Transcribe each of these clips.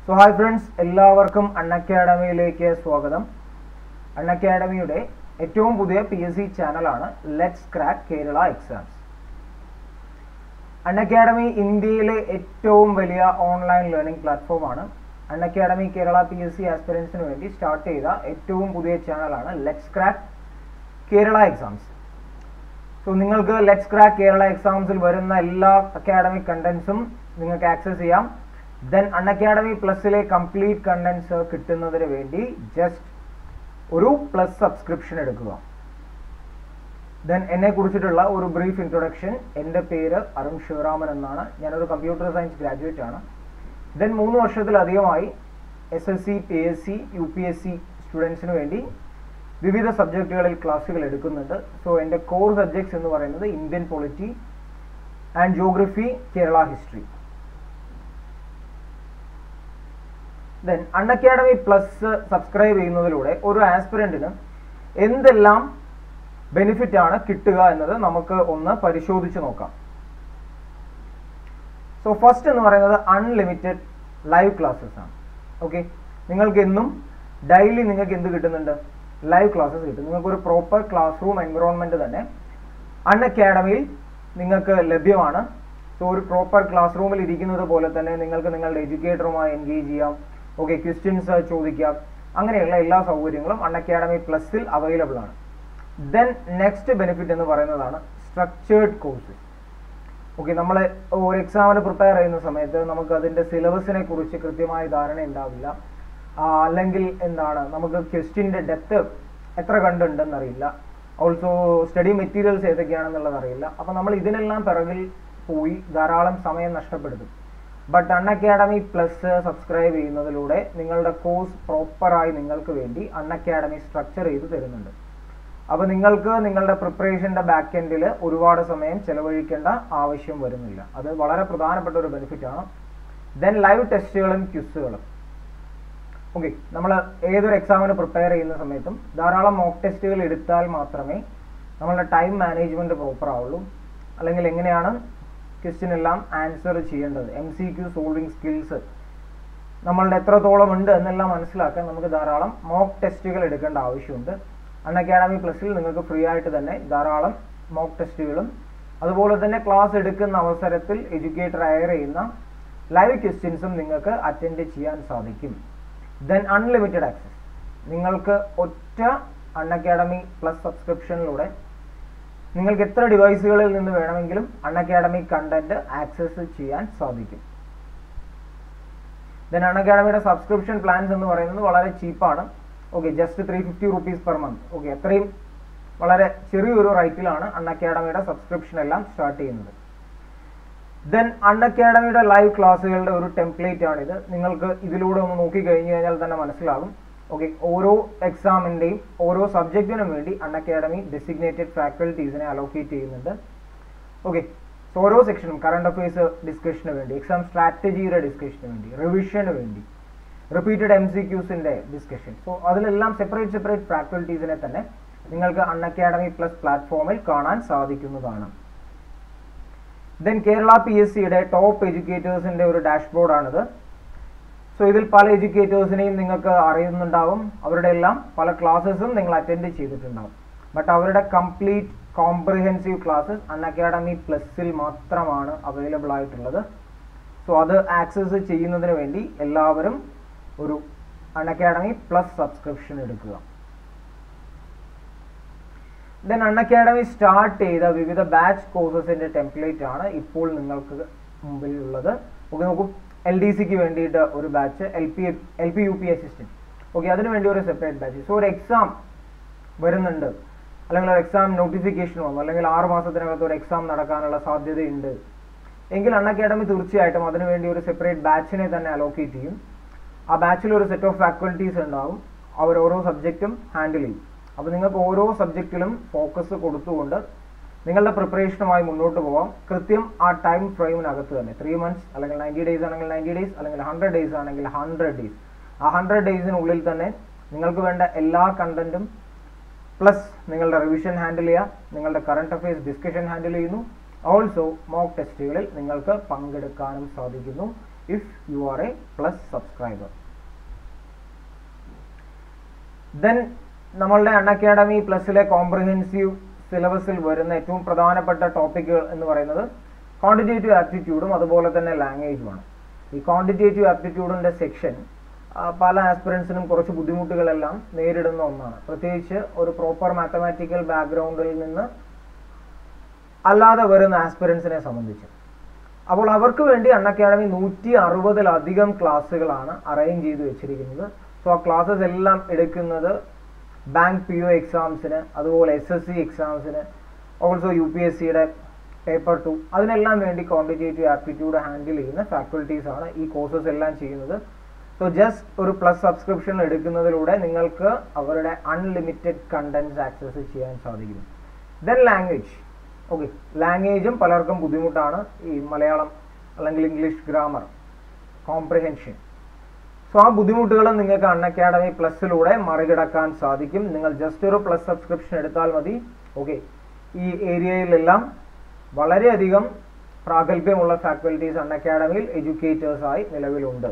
So hi friends എല്ലാവർക്കും അൺ അക്കാഡമിയിലേക്ക് സ്വാഗതം അൺ അക്കാഡമിയുടെ ഏറ്റവും പുതിയ പി എസ് സി ചാനലാണ് let's crack Kerala exams Unacademy ഇന്ത്യയിലെ ഏറ്റവും വലിയ ഓൺലൈൻ ലേണിംഗ് പ്ലാറ്റ്ഫോമാണ് Unacademy Kerala P S C ആസ്പിറൻസിന് വേണ്ടി സ്റ്റാർട്ട് ചെയ്ത ഏറ്റവും പുതിയ ചാനലാണ് let's crack Kerala exams so നിങ്ങൾക്ക് ലെറ്റ്സ് ക്രാക്ക് കേരള എക്സാംസിൽ വരുന്ന എല്ലാ അക്കാഡമിക് കണ്ടന്റ്സും നിങ്ങൾക്ക് ആക്സസ് ചെയ്യാം ദെൻ അൺ അക്കാഡമി പ്ലസിലെ കംപ്ലീറ്റ് കണ്ടന്റ്സ് കിട്ടുന്നതിന് വേണ്ടി ജസ്റ്റ് ഒരു പ്ലസ് സബ്സ്ക്രിപ്ഷൻ എടുക്കുക ദെൻ എന്നെ കുറിച്ചിട്ടുള്ള ഒരു ബ്രീഫ് ഇൻട്രൊഡക്ഷൻ എൻ്റെ പേര് അരുൺ ശിവരാമൻ എന്നാണ് ഞാനൊരു കമ്പ്യൂട്ടർ സയൻസ് ഗ്രാജുവേറ്റ് ആണ് ദെൻ മൂന്ന് വർഷത്തിലധികമായി S S C P S C U P S C സ്റ്റുഡൻസിന് വേണ്ടി വിവിധ സബ്ജക്റ്റുകളിൽ ക്ലാസ്സുകൾ എടുക്കുന്നുണ്ട് സോ എൻ്റെ കോർ സബ്ജക്ട്സ് എന്ന് പറയുന്നത് Indian polity and geography Kerala history then Unacademy plus subscribe ചെയ്യുന്നതിലൂടെ ഒരു ആസ്പിരന്റിന് എന്തെല്ലാം ബെനിഫിറ്റ് ആണ് കിട്ടുക എന്നത് നമുക്ക് ഒന്ന് പരിശോധിച്ച് നോക്കാം സോ ഫസ്റ്റ് എന്ന് പറയുന്നത് അൺലിമിറ്റഡ് ലൈവ് ക്ലാസ്സസ് ആണ് ഓക്കെ നിങ്ങൾക്ക് എന്നും ഡെയിലി നിങ്ങൾക്ക് എന്ത് കിട്ടുന്നുണ്ട് ലൈവ് ക്ലാസ്സസ് കിട്ടും നിങ്ങൾക്ക് ഒരു പ്രോപ്പർ ക്ലാസ് റൂം എൻവിറോൺമെന്റ് തന്നെ അൺ അക്കാഡമിയിൽ നിങ്ങൾക്ക് ലഭ്യമാണ് സോ ഒരു പ്രോപ്പർ ക്ലാസ് റൂമിൽ ഇരിക്കുന്നത് പോലെ തന്നെ നിങ്ങൾക്ക് നിങ്ങളുടെ എഡ്യൂക്കേറ്ററുമായി എൻഗേജ് ചെയ്യാം ഓക്കെ ക്വസ്റ്റ്യൻസ് ചോദിക്കാം അങ്ങനെയുള്ള എല്ലാ സൗകര്യങ്ങളും അൺ അക്കാഡമി പ്ലസിൽ അവൈലബിൾ ആണ് ദെൻ നെക്സ്റ്റ് ബെനിഫിറ്റ് എന്ന് പറയുന്നതാണ് സ്ട്രക്ചേർഡ് കോഴ്സസ് ഓക്കെ നമ്മൾ ഒരു എക്സാമിന് പ്രിപ്പയർ ചെയ്യുന്ന സമയത്ത് നമുക്ക് അതിൻ്റെ സിലബസിനെ കുറിച്ച് കൃത്യമായ ധാരണ ഉണ്ടാവില്ല അല്ലെങ്കിൽ എന്താണ് നമുക്ക് ക്വസ്റ്റ്യൻ്റെ ഡെപ്ത് എത്ര കണ്ടുണ്ടെന്ന് അറിയില്ല ഓൾസോ സ്റ്റഡി മെറ്റീരിയൽസ് ഏതൊക്കെയാണെന്നുള്ളത് അറിയില്ല അപ്പം നമ്മൾ ഇതിനെല്ലാം പിറകിൽ പോയി ധാരാളം സമയം നഷ്ടപ്പെടുത്തും but Unacademy plus subscribe ചെയ്യുന്നതിലൂടെ നിങ്ങളുടെ കോഴ്സ് പ്രോപ്പറായി നിങ്ങൾക്ക് വേണ്ടി അൺ അക്കാഡമി സ്ട്രക്ചർ ചെയ്ത് തരുന്നുണ്ട് അപ്പോൾ നിങ്ങൾക്ക് നിങ്ങളുടെ പ്രിപ്പറേഷൻ്റെ ബാക്ക് എൻഡിൽ ഒരുപാട് സമയം ചെലവഴിക്കേണ്ട ആവശ്യം വരുന്നില്ല അത് വളരെ പ്രധാനപ്പെട്ട ഒരു ബെനിഫിറ്റ് ആണ് ദെൻ ലൈവ് ടെസ്റ്റുകളും ക്യുസുകളും ഓക്കെ നമ്മൾ ഏതൊരു എക്സാമിന് പ്രിപ്പയർ ചെയ്യുന്ന സമയത്തും ധാരാളം മോക്ക് ടെസ്റ്റുകൾ എടുത്താൽ മാത്രമേ നമ്മളുടെ ടൈം മാനേജ്മെന്റ് പ്രോപ്പർ ആവുള്ളൂ അല്ലെങ്കിൽ എങ്ങനെയാണ് ക്വസ്റ്റ്യൻ എല്ലാം ആൻസർ ചെയ്യേണ്ടത് M C Q solving skills നമ്മളുടെ എത്രത്തോളം ഉണ്ട് എന്നെല്ലാം മനസ്സിലാക്കാൻ നമുക്ക് ധാരാളം മോക്ക് ടെസ്റ്റുകൾ എടുക്കേണ്ട ആവശ്യമുണ്ട് അൺ അക്കാഡമി പ്ലസിൽ നിങ്ങൾക്ക് ഫ്രീ ആയിട്ട് തന്നെ ധാരാളം മോക്ക് ടെസ്റ്റുകളും അതുപോലെ തന്നെ ക്ലാസ് എടുക്കുന്ന അവസരത്തിൽ എഡ്യൂക്കേറ്റർ അയർ ചെയ്യുന്ന ലൈവ് ക്വസ്റ്റ്യൻസും നിങ്ങൾക്ക് അറ്റൻഡ് ചെയ്യാൻ സാധിക്കും ദെൻ അൺലിമിറ്റഡ് ആക്സസ് നിങ്ങൾക്ക് ഒറ്റ അൺ അക്കാഡമി പ്ലസ് സബ്സ്ക്രിപ്ഷനിലൂടെ നിങ്ങൾക്ക് എത്ര ഡിവൈസുകളിൽ നിന്ന് വേണമെങ്കിലും അൺ അക്കാഡമി കണ്ടന്റ് ആക്സസ് ചെയ്യാൻ സാധിക്കും ദെൻ അൺ അക്കാഡമിയുടെ സബ്സ്ക്രിപ്ഷൻ പ്ലാൻസ് എന്ന് പറയുന്നത് വളരെ ചീപ്പാണ് okay just three fifty rupees per month okay അത്രയും വളരെ ചെറിയൊരു റേറ്റിലാണ് അൺ അക്കാഡമിയുടെ സബ്സ്ക്രിപ്ഷൻ എല്ലാം സ്റ്റാർട്ട് ചെയ്യുന്നത് ദെൻ അൺ അക്കാഡമിയുടെ ലൈവ് ക്ലാസ്സുകളുടെ ഒരു ടെംപ്ലേറ്റ് ആണിത് നിങ്ങൾക്ക് ഇതിലൂടെ ഒന്ന് നോക്കി കഴിഞ്ഞു കഴിഞ്ഞാൽ തന്നെ മനസ്സിലാകും ഓക്കെ ഓരോ എക്സാമിൻ്റെയും ഓരോ സബ്ജക്റ്റിനും വേണ്ടി അൺ അക്കാഡമി ഡെസിഗ്നേറ്റഡ് ഫാക്കൽറ്റീസിനെ അലോക്കേറ്റ് ചെയ്യുന്നുണ്ട് ഓക്കെ സോ ഓരോ സെക്ഷനും കറണ്ട് അഫയേഴ്സ് ഡിസ്കഷന് വേണ്ടി എക്സാം സ്ട്രാറ്റജിയുടെ ഡിസ്കഷന് വേണ്ടി റിവിഷന് വേണ്ടി റിപ്പീറ്റഡ് എം സി ക്യൂസിൻ്റെ ഡിസ്കഷൻ സോ അതിലെല്ലാം സെപ്പറേറ്റ് സെപ്പറേറ്റ് ഫാക്കൽറ്റീസിനെ തന്നെ നിങ്ങൾക്ക് അൺ അക്കാഡമി പ്ലസ് പ്ലാറ്റ്ഫോമിൽ കാണാൻ സാധിക്കുന്നതാണ് ദെൻ കേരള പി എസ് സിയുടെ ടോപ്പ് എഡ്യൂക്കേറ്റേഴ്സിൻ്റെ ഒരു ഡാഷ്ബോർഡാണിത് സോ ഇതിൽ പല എഡ്യൂക്കേറ്റേഴ്സിനെയും നിങ്ങൾക്ക് അറിയുന്നുണ്ടാവും അവരുടെ എല്ലാം പല ക്ലാസ്സസും നിങ്ങൾ അറ്റൻഡ് ചെയ്തിട്ടുണ്ടാവും ബട്ട് അവരുടെ complete comprehensive classes Unacademy പ്ലസിൽ മാത്രമാണ് അവൈലബിൾ ആയിട്ടുള്ളത് സോ അത് ആക്സസ് ചെയ്യുന്നതിന് വേണ്ടി എല്ലാവരും ഒരു അൺ അക്കാഡമി പ്ലസ് സബ്സ്ക്രിപ്ഷൻ എടുക്കുക ദെൻ അൺ അക്കാഡമി സ്റ്റാർട്ട് ചെയ്ത വിവിധ ബാച്ച് കോഴ്സസിന്റെ ടെംപ്ലേറ്റ് ആണ് ഇപ്പോൾ നിങ്ങൾക്ക് മുമ്പിൽ ഉള്ളത് ഓക്കെ നോക്കൂ എൽ ഡി സിക്ക് വേണ്ടിയിട്ട് ഒരു batch L P L P U P assistant okay അതിന് വേണ്ടി ഒരു സെപ്പറേറ്റ് ബാച്ച് സോ ഒരു എക്സാം വരുന്നുണ്ട് അല്ലെങ്കിൽ ഒരു എക്സാം നോട്ടിഫിക്കേഷൻ വന്നു അല്ലെങ്കിൽ ആറ് മാസത്തിനകത്ത് ഒരു എക്സാം നടക്കാനുള്ള സാധ്യതയുണ്ട് എങ്കിൽ അൺ അക്കാഡമി തീർച്ചയായിട്ടും അതിനുവേണ്ടി ഒരു സെപ്പറേറ്റ് ബാച്ചിനെ തന്നെ അലോക്കേറ്റ് ചെയ്യും ആ ബാച്ചിൽ ഒരു സെറ്റ് ഓഫ് ഫാക്കൽറ്റീസ് ഉണ്ടാവും അവർ ഓരോ സബ്ജക്റ്റും ഹാൻഡിൽ ചെയ്യും അപ്പോൾ നിങ്ങൾക്ക് ഓരോ സബ്ജക്റ്റിലും ഫോക്കസ് കൊടുത്തുകൊണ്ട് നിങ്ങളുടെ പ്രിപ്പറേഷനുമായി മുന്നോട്ട് പോകാം കൃത്യം ആ ടൈം ഫ്രെയിമിനകത്ത് തന്നെ ത്രീ മന്ത്സ് അല്ലെങ്കിൽ നയൻറ്റി ഡേയ്സ് ആണെങ്കിൽ നയൻറ്റി ഡേയ്സ് അല്ലെങ്കിൽ ഹൺഡ്രഡ് ഡേയ്സ് ആണെങ്കിൽ ഹൺഡ്രഡ് ഡേയ്സ് ആ ഹൺഡ്രഡ് ഡേയ്സിനുള്ളിൽ തന്നെ നിങ്ങൾക്ക് വേണ്ട എല്ലാ കണ്ടന്റും പ്ലസ് നിങ്ങളുടെ റിവിഷൻ ഹാൻഡിൽ ചെയ്യുക നിങ്ങളുടെ കറണ്ട് അഫയേഴ്സ് ഡിസ്കഷൻ ഹാൻഡിൽ ചെയ്യുന്നു ഓൾസോ മോക്ക് ടെസ്റ്റുകളിൽ നിങ്ങൾക്ക് പങ്കെടുക്കാനും സാധിക്കുന്നു if you are a plus subscriber then നമ്മളുടെ അൺ അക്കാഡമി പ്ലസിലെ കോംപ്രിഹെൻസീവ് സിലബസിൽ വരുന്ന ഏറ്റവും പ്രധാനപ്പെട്ട ടോപ്പിക്കുകൾ എന്ന് പറയുന്നത് ക്വാണ്ടിറ്റേറ്റീവ് ആപ്റ്റിറ്റ്യൂഡും അതുപോലെ തന്നെ ലാംഗ്വേജുമാണ് ഈ ക്വാണ്ടിറ്റേറ്റീവ് ആപ്റ്റിറ്റ്യൂഡിൻ്റെ സെക്ഷൻ പല ആസ്പിറൻസിനും കുറച്ച് ബുദ്ധിമുട്ടുകളെല്ലാം നേരിടുന്ന ഒന്നാണ് പ്രത്യേകിച്ച് ഒരു പ്രോപ്പർ മാത്തമാറ്റിക്കൽ ബാക്ക്ഗ്രൗണ്ടിൽ നിന്ന് അല്ലാതെ വരുന്ന ആസ്പിറൻസിനെ സംബന്ധിച്ച് അപ്പോൾ അവർക്ക് വേണ്ടി അൺ അക്കാഡമി നൂറ്റി അറുപതിലധികം ക്ലാസ്സുകളാണ് അറേഞ്ച് ചെയ്ത് വെച്ചിരിക്കുന്നത് സോ ആ ക്ലാസ്സസ് എല്ലാം എടുക്കുന്നത് ബാങ്ക് പി ഒ എക്സാംസിന് അതുപോലെ എസ് എസ് സി എക്സാംസിന് ഓൾസോ യു പി എസ് സിയുടെ പേപ്പർ ടു അതിനെല്ലാം വേണ്ടി ക്വാണ്ടിറ്റേറ്റീവ് ആപ്റ്റിറ്റ്യൂഡ് ഹാൻഡിൽ ചെയ്യുന്ന ഫാക്കൽറ്റീസ് ആണ് ഈ കോഴ്സസ് എല്ലാം ചെയ്യുന്നത് സോ ജസ്റ്റ് ഒരു പ്ലസ് സബ്സ്ക്രിപ്ഷൻ എടുക്കുന്നതിലൂടെ നിങ്ങൾക്ക് അവരുടെ അൺലിമിറ്റഡ് കണ്ടന്റ്സ് ആക്സസ് ചെയ്യാൻ സാധിക്കും ദെൻ ലാംഗ്വേജ് ഓക്കെ ലാംഗ്വേജും പലർക്കും ബുദ്ധിമുട്ടാണ് ഈ മലയാളം അല്ലെങ്കിൽ ഇംഗ്ലീഷ് ഗ്രാമർ കോംപ്രിഹെൻഷൻ സോ ആ ബുദ്ധിമുട്ടുകൾ നിങ്ങൾക്ക് അൺ അക്കാഡമി പ്ലസിലൂടെ മറികടക്കാൻ സാധിക്കും നിങ്ങൾ ജസ്റ്റ് ഒരു പ്ലസ് സബ്സ്ക്രിപ്ഷൻ എടുത്താൽ മതി ഓക്കെ ഈ ഏരിയയിലെല്ലാം വളരെയധികം പ്രാഗൽഭ്യമുള്ള ഫാക്കൽറ്റീസ് അൺ അക്കാഡമിയിൽ എഡ്യൂക്കേറ്റേഴ്സായി നിലവിലുണ്ട്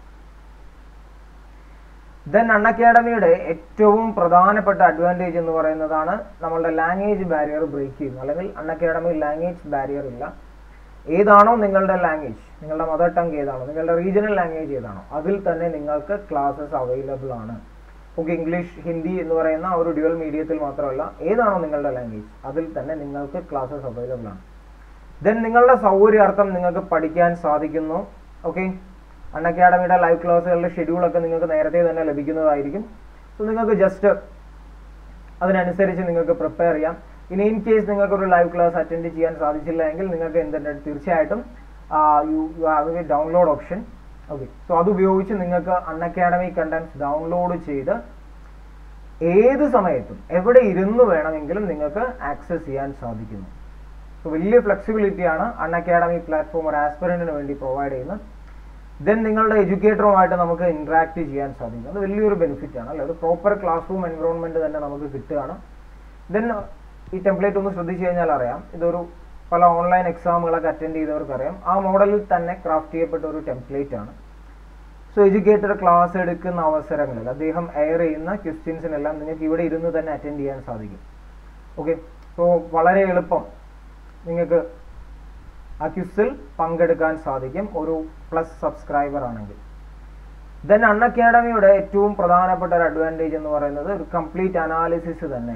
ദെൻ അൺ അക്കാഡമിയുടെ ഏറ്റവും പ്രധാനപ്പെട്ട അഡ്വാൻറ്റേജ് എന്ന് പറയുന്നതാണ് നമ്മളുടെ ലാംഗ്വേജ് ബാരിയർ ബ്രേക്ക് ചെയ്യുന്നു അല്ലെങ്കിൽ അൺ അക്കാഡമി ലാംഗ്വേജ് ബാരിയർ ഇല്ല ഏതാണോ നിങ്ങളുടെ ലാംഗ്വേജ് നിങ്ങളുടെ മദർ ടങ് ഏതാണോ നിങ്ങളുടെ റീജിയണൽ ലാംഗ്വേജ് ഏതാണോ അതിൽ തന്നെ നിങ്ങൾക്ക് ക്ലാസ്സസ് അവൈലബിൾ ആണ് ഓക്കെ ഇംഗ്ലീഷ് ഹിന്ദി എന്ന് പറയുന്ന ഒരു ഡ്യുവൽ മീഡിയത്തിൽ മാത്രമല്ല ഏതാണോ നിങ്ങളുടെ ലാംഗ്വേജ് അതിൽ തന്നെ നിങ്ങൾക്ക് ക്ലാസ്സസ് അവൈലബിൾ ആണ് ദെൻ നിങ്ങളുടെ സൗകര്യാർത്ഥം നിങ്ങൾക്ക് പഠിക്കാൻ സാധിക്കുന്നു ഓക്കെ അൺ അക്കാഡമിയുടെ ലൈവ് ക്ലാസ്സുകളുടെ ഷെഡ്യൂളൊക്കെ നിങ്ങൾക്ക് നേരത്തെ തന്നെ ലഭിക്കുന്നതായിരിക്കും സോ നിങ്ങൾക്ക് ജസ്റ്റ് അതിനനുസരിച്ച് നിങ്ങൾക്ക് പ്രിപ്പയർ ചെയ്യാം ഇനി ഇൻ കേസ് നിങ്ങൾക്ക് ഒരു ലൈവ് ക്ലാസ് അറ്റൻഡ് ചെയ്യാൻ സാധിച്ചില്ല എങ്കിൽ നിങ്ങൾക്ക് എന്തുണ്ട് തീർച്ചയായിട്ടും you you have a download option okay so അത് ഉപയോഗിച്ച് നിങ്ങൾക്ക് അൺ അക്കാഡമി കണ്ടന്റ്സ് ഡൗൺലോഡ് ചെയ്ത് ഏത് സമയത്തും എവിടെ ഇരുന്ന് വേണമെങ്കിലും നിങ്ങൾക്ക് ആക്സസ് ചെയ്യാൻ സാധിക്കുന്നു സോ വലിയ ഫ്ലെക്സിബിലിറ്റിയാണ് അൺ അക്കാഡമി പ്ലാറ്റ്ഫോം ഒരു ആസ്പിറന്റിന് വേണ്ടി പ്രൊവൈഡ് ചെയ്യുന്നത് ദെൻ നിങ്ങളുടെ എഡ്യൂക്കേറ്ററുമായിട്ട് നമുക്ക് ഇന്ററാക്ട് ചെയ്യാൻ സാധിക്കും അത് വലിയൊരു ബെനിഫിറ്റ് ആണ് അല്ലെ ഒരു പ്രോപ്പർ ക്ലാസ് റൂം എൻവറോൺമെന്റ് തന്നെ നമുക്ക് കിട്ടുകയാണ് ദെൻ ഈ ടെംപ്ലേറ്റ് ഒന്ന് ശ്രദ്ധിച്ചു കഴിഞ്ഞാൽ അറിയാം ഇതൊരു പല ഓൺലൈൻ എക്സാമുകളൊക്കെ അറ്റൻഡ് ചെയ്തവർക്ക് അറിയാം ആ മോഡലിൽ തന്നെ ക്രാഫ്റ്റ് ചെയ്യപ്പെട്ട ഒരു ടെംപ്ലേറ്റ് ആണ് സോ എഡ്യൂക്കേറ്റർ ക്ലാസ് എടുക്കുന്ന അവസരങ്ങളിൽ അദ്ദേഹം എയർ ചെയ്യുന്ന ക്വസ്റ്റ്യൻസിനെല്ലാം നിങ്ങൾക്ക് ഇവിടെ ഇരുന്ന് തന്നെ അറ്റൻഡ് ചെയ്യാൻ സാധിക്കും ഓക്കെ സോ വളരെ എളുപ്പം നിങ്ങൾക്ക് ആ ക്വിസിൽ പങ്കെടുക്കാൻ സാധിക്കും ഒരു പ്ലസ് സബ്സ്ക്രൈബർ ആണെങ്കിൽ ദെൻ അൺ അക്കാഡമിയുടെ ഏറ്റവും പ്രധാനപ്പെട്ട ഒരു അഡ്വാൻറ്റേജ് എന്ന് പറയുന്നത് ഒരു കംപ്ലീറ്റ് അനാലിസിസ് തന്നെ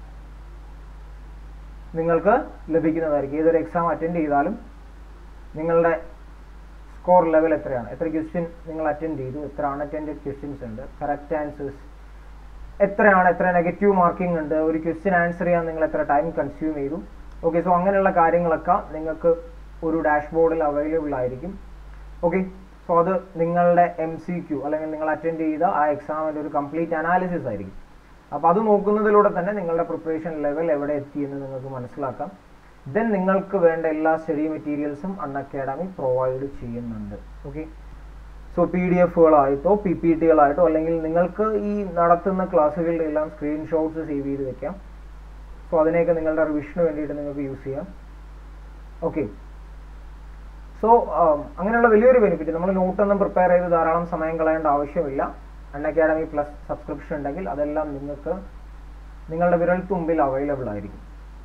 നിങ്ങൾക്ക് ലഭിക്കുന്നതായിരിക്കും ഏതൊരു എക്സാം അറ്റൻഡ് ചെയ്താലും നിങ്ങളുടെ സ്കോർ ലെവൽ എത്രയാണ് എത്ര ക്വസ്റ്റ്യൻ നിങ്ങൾ അറ്റൻഡ് ചെയ്തു എത്ര അൺഅറ്റൻഡഡ് ക്വസ്റ്റ്യൻസ് ഉണ്ട് കറക്റ്റ് ആൻസേഴ്സ് എത്രയാണ് എത്ര നെഗറ്റീവ് മാർക്കിംഗ് ഉണ്ട് ഒരു ക്വസ്റ്റ്യൻ ആൻസർ ചെയ്യാൻ നിങ്ങൾ എത്ര ടൈം കൺസ്യൂം ചെയ്തു ഓക്കെ സോ അങ്ങനെയുള്ള കാര്യങ്ങളൊക്കെ നിങ്ങൾക്ക് ഒരു ഡാഷ്ബോർഡിൽ അവൈലബിൾ ആയിരിക്കും ഓക്കെ സോ അത് നിങ്ങളുടെ എം സി ക്യു അല്ലെങ്കിൽ നിങ്ങൾ അറ്റൻഡ് ചെയ്ത ആ എക്സാമിൻ്റെ ഒരു കംപ്ലീറ്റ് അനാലിസിസ് ആയിരിക്കും അപ്പോൾ അത് നോക്കുന്നതിലൂടെ തന്നെ നിങ്ങളുടെ പ്രിപ്പറേഷൻ ലെവൽ എവിടെ എത്തി എന്ന് നിങ്ങൾക്ക് മനസ്സിലാക്കാം ദെൻ നിങ്ങൾക്ക് വേണ്ട എല്ലാ സ്റ്റഡി മെറ്റീരിയൽസും അൺ അക്കാഡമി പ്രൊവൈഡ് ചെയ്യുന്നുണ്ട് ഓക്കെ സോ പി ഡി എഫുകളായിട്ടോ പി പി ടികളായിട്ടോ അല്ലെങ്കിൽ നിങ്ങൾക്ക് ഈ നടത്തുന്ന ക്ലാസ്സുകളുടെ എല്ലാം സ്ക്രീൻഷോട്ട്സ് സേവ് ചെയ്ത് വെക്കാം സോ അതിനെയൊക്കെ നിങ്ങളുടെ റിവിഷന് വേണ്ടിയിട്ട് നിങ്ങൾക്ക് യൂസ് ചെയ്യാം ഓക്കെ സോ അങ്ങനെയുള്ള വലിയൊരു ബെനിഫിറ്റ് നമ്മൾ നോട്ടൊന്നും പ്രിപ്പയർ ചെയ്ത് ധാരാളം സമയം കളയേണ്ട ആവശ്യമില്ല അൺ അക്കാഡമി പ്ലസ് സബ്സ്ക്രിപ്ഷൻ ഉണ്ടെങ്കിൽ അതെല്ലാം നിങ്ങൾക്ക് നിങ്ങളുടെ വിരൽത്തുമ്പിൽ അവൈലബിൾ ആയിരിക്കും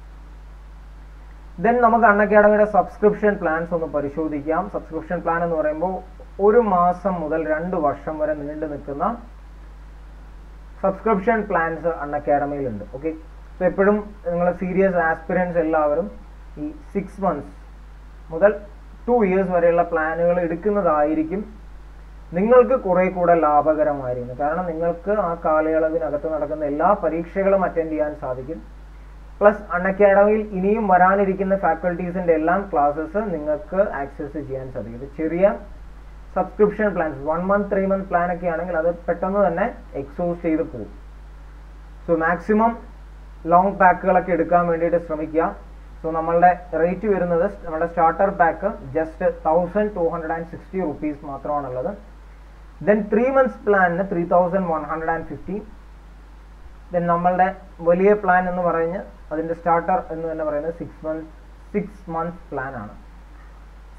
ദെൻ നമുക്ക് അൺ അക്കാഡമിയുടെ സബ്സ്ക്രിപ്ഷൻ പ്ലാൻസ് ഒന്ന് പരിശോധിക്കാം സബ്സ്ക്രിപ്ഷൻ പ്ലാൻ എന്ന് പറയുമ്പോൾ ഒരു മാസം മുതൽ രണ്ട് വർഷം വരെ നീണ്ടു നിൽക്കുന്ന സബ്സ്ക്രിപ്ഷൻ പ്ലാൻസ് അൺ അക്കാഡമിയിലുണ്ട് ഓക്കെ സോ എപ്പോഴും നിങ്ങൾ സീരിയസ് ആസ്പിറൻസ് എല്ലാവരും ഈ സിക്സ് മന്ത്സ് മുതൽ ടു ഇയേഴ്സ് വരെയുള്ള പ്ലാനുകൾ എടുക്കുന്നതായിരിക്കും നിങ്ങൾക്ക് കുറെ കൂടെ ലാഭകരമായിരിക്കും കാരണം നിങ്ങൾക്ക് ആ കാലയളവിനകത്ത് നടക്കുന്ന എല്ലാ പരീക്ഷകളും അറ്റൻഡ് ചെയ്യാൻ സാധിക്കും പ്ലസ് അൺ അക്കാഡമിയിൽ ഇനിയും വരാനിരിക്കുന്ന ഫാക്കൽറ്റീസിന്റെ എല്ലാം ക്ലാസ്സസ് നിങ്ങൾക്ക് ആക്സസ് ചെയ്യാൻ സാധിക്കും ഇത് ചെറിയ subscription plans one month three month plan ഒക്കെ ആണെങ്കിൽ അത് പെട്ടെന്ന് തന്നെ എക്സോസ്റ്റ് ചെയ്ത് പോകും സോ മാക്സിമം ലോങ് പാക്കുകളൊക്കെ എടുക്കാൻ വേണ്ടിയിട്ട് ശ്രമിക്കുക സോ നമ്മളുടെ റേറ്റ് വരുന്നത് നമ്മുടെ starter pack just thousand two hundred and sixty rupees മാത്രമാണുള്ളത് ദെൻ ത്രീ മന്ത്സ് പ്ലാനിന് three thousand one hundred and fifty then നമ്മളുടെ വലിയ പ്ലാൻ എന്ന് പറഞ്ഞ് അതിൻ്റെ സ്റ്റാർട്ടർ എന്ന് തന്നെ പറയുന്നത് six month six months plan ആണ് so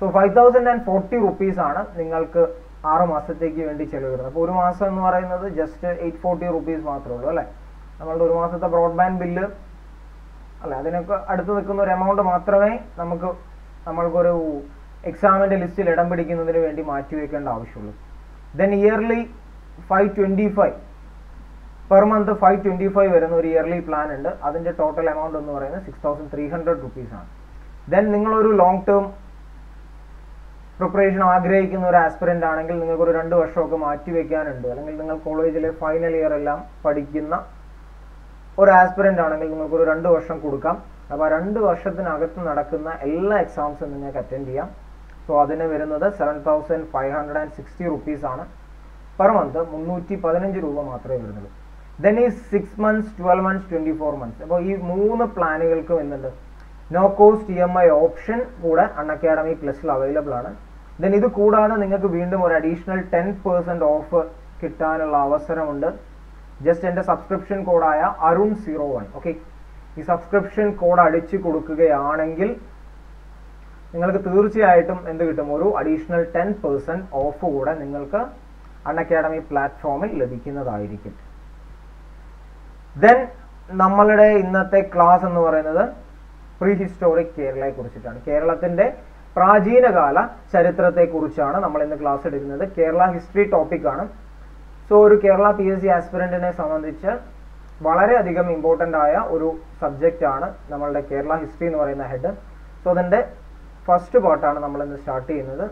so five thousand and forty rupees ആണ് നിങ്ങൾക്ക് ആറ് മാസത്തേക്ക് വേണ്ടി ചെലവ് വരുന്നത് അപ്പോൾ ഒരു മാസം എന്ന് പറയുന്നത് ജസ്റ്റ് എയ്റ്റ് ഫോർട്ടി റുപ്പീസ് മാത്രമേ ഉള്ളൂ അല്ലേ നമ്മളുടെ ഒരു മാസത്തെ ബ്രോഡ്ബാൻഡ് ബില്ല് അല്ല അതിനൊക്കെ അടുത്ത് നിൽക്കുന്ന ഒരു എമൗണ്ട് മാത്രമേ നമുക്ക് നമ്മൾക്കൊരു എക്സാമിൻ്റെ ലിസ്റ്റിൽ ഇടം പിടിക്കുന്നതിന് വേണ്ടി മാറ്റി വെക്കേണ്ട ആവശ്യമുള്ളൂ then yearly five twenty five per month five twenty five വരുന്ന ഒരു ഇയർലി പ്ലാൻ ഉണ്ട് അതിൻ്റെ ടോട്ടൽ എമൗണ്ട് എന്ന് പറയുന്നത് six thousand three hundred rupees ആണ് ദെൻ നിങ്ങളൊരു ലോങ് ടേം പ്രിപ്പറേഷൻ ആഗ്രഹിക്കുന്ന ഒരു ആസ്പിറൻ്റ് ആണെങ്കിൽ നിങ്ങൾക്ക് ഒരു രണ്ട് വർഷമൊക്കെ മാറ്റി വെക്കാനുണ്ട് അല്ലെങ്കിൽ നിങ്ങൾ കോളേജിലെ ഫൈനൽ ഇയർ എല്ലാം പഠിക്കുന്ന ഒരു ആസ്പിറൻ്റ് ആണെങ്കിൽ നിങ്ങൾക്ക് ഒരു രണ്ട് വർഷം കൊടുക്കാം അപ്പോൾ ആ രണ്ട് വർഷത്തിനകത്ത് നടക്കുന്ന എല്ലാ എക്സാംസും നിങ്ങൾക്ക് അറ്റൻഡ് ചെയ്യാം സോ അതിന് വരുന്നത് seven thousand five hundred and sixty rupees ആണ് പെർ മന്ത് മുന്നൂറ്റി പതിനഞ്ച് രൂപ മാത്രമേ വരുന്നുള്ളൂ ദെൻ ഈ six months twelve months twenty four months അപ്പോൾ ഈ മൂന്ന് പ്ലാനുകൾക്കും എന്തുണ്ട് no cost E M I option കൂടെ അൺ അക്കാഡമി പ്ലസിൽ അവൈലബിൾ ആണ് ദെൻ ഇത് കൂടാതെ നിങ്ങൾക്ക് വീണ്ടും ഒരു അഡീഷണൽ ടെൻ പെർസെൻറ്റ് ഓഫ് കിട്ടാനുള്ള അവസരമുണ്ട് ജസ്റ്റ് എൻ്റെ സബ്സ്ക്രിപ്ഷൻ കോഡായ അരുൺ സീറോ വൺ ഓക്കെ ഈ സബ്സ്ക്രിപ്ഷൻ കോഡ് അടിച്ചു കൊടുക്കുകയാണെങ്കിൽ നിങ്ങൾക്ക് തീർച്ചയായിട്ടും എന്ത് കിട്ടും ഒരു അഡീഷണൽ ടെൻ പെർസെൻറ്റ് ഓഫ് കൂടെ നിങ്ങൾക്ക് അൺ അക്കാഡമി പ്ലാറ്റ്ഫോമിൽ ലഭിക്കുന്നതായിരിക്കും ദെൻ നമ്മളുടെ ഇന്നത്തെ ക്ലാസ് എന്ന് പറയുന്നത് പ്രീ ഹിസ്റ്റോറിക് കേരളയെ കുറിച്ചിട്ടാണ് കേരളത്തിന്റെ പ്രാചീനകാല ചരിത്രത്തെ കുറിച്ചാണ് നമ്മൾ ഇന്ന് ക്ലാസ് എടുക്കുന്നത് കേരള ഹിസ്റ്ററി ടോപ്പിക് ആണ് സോ ഒരു കേരള പി എസ് സി ആസ്പിറന്റിനെ സംബന്ധിച്ച് വളരെയധികം ഇമ്പോർട്ടൻ്റ് ആയ ഒരു സബ്ജക്റ്റ് ആണ് നമ്മളുടെ കേരള ഹിസ്റ്ററി എന്ന് പറയുന്ന ഹെഡ് സോ അതിൻ്റെ ഫസ്റ്റ് പാർട്ടാണ് നമ്മൾ ഇന്ന് സ്റ്റാർട്ട് ചെയ്യുന്നത്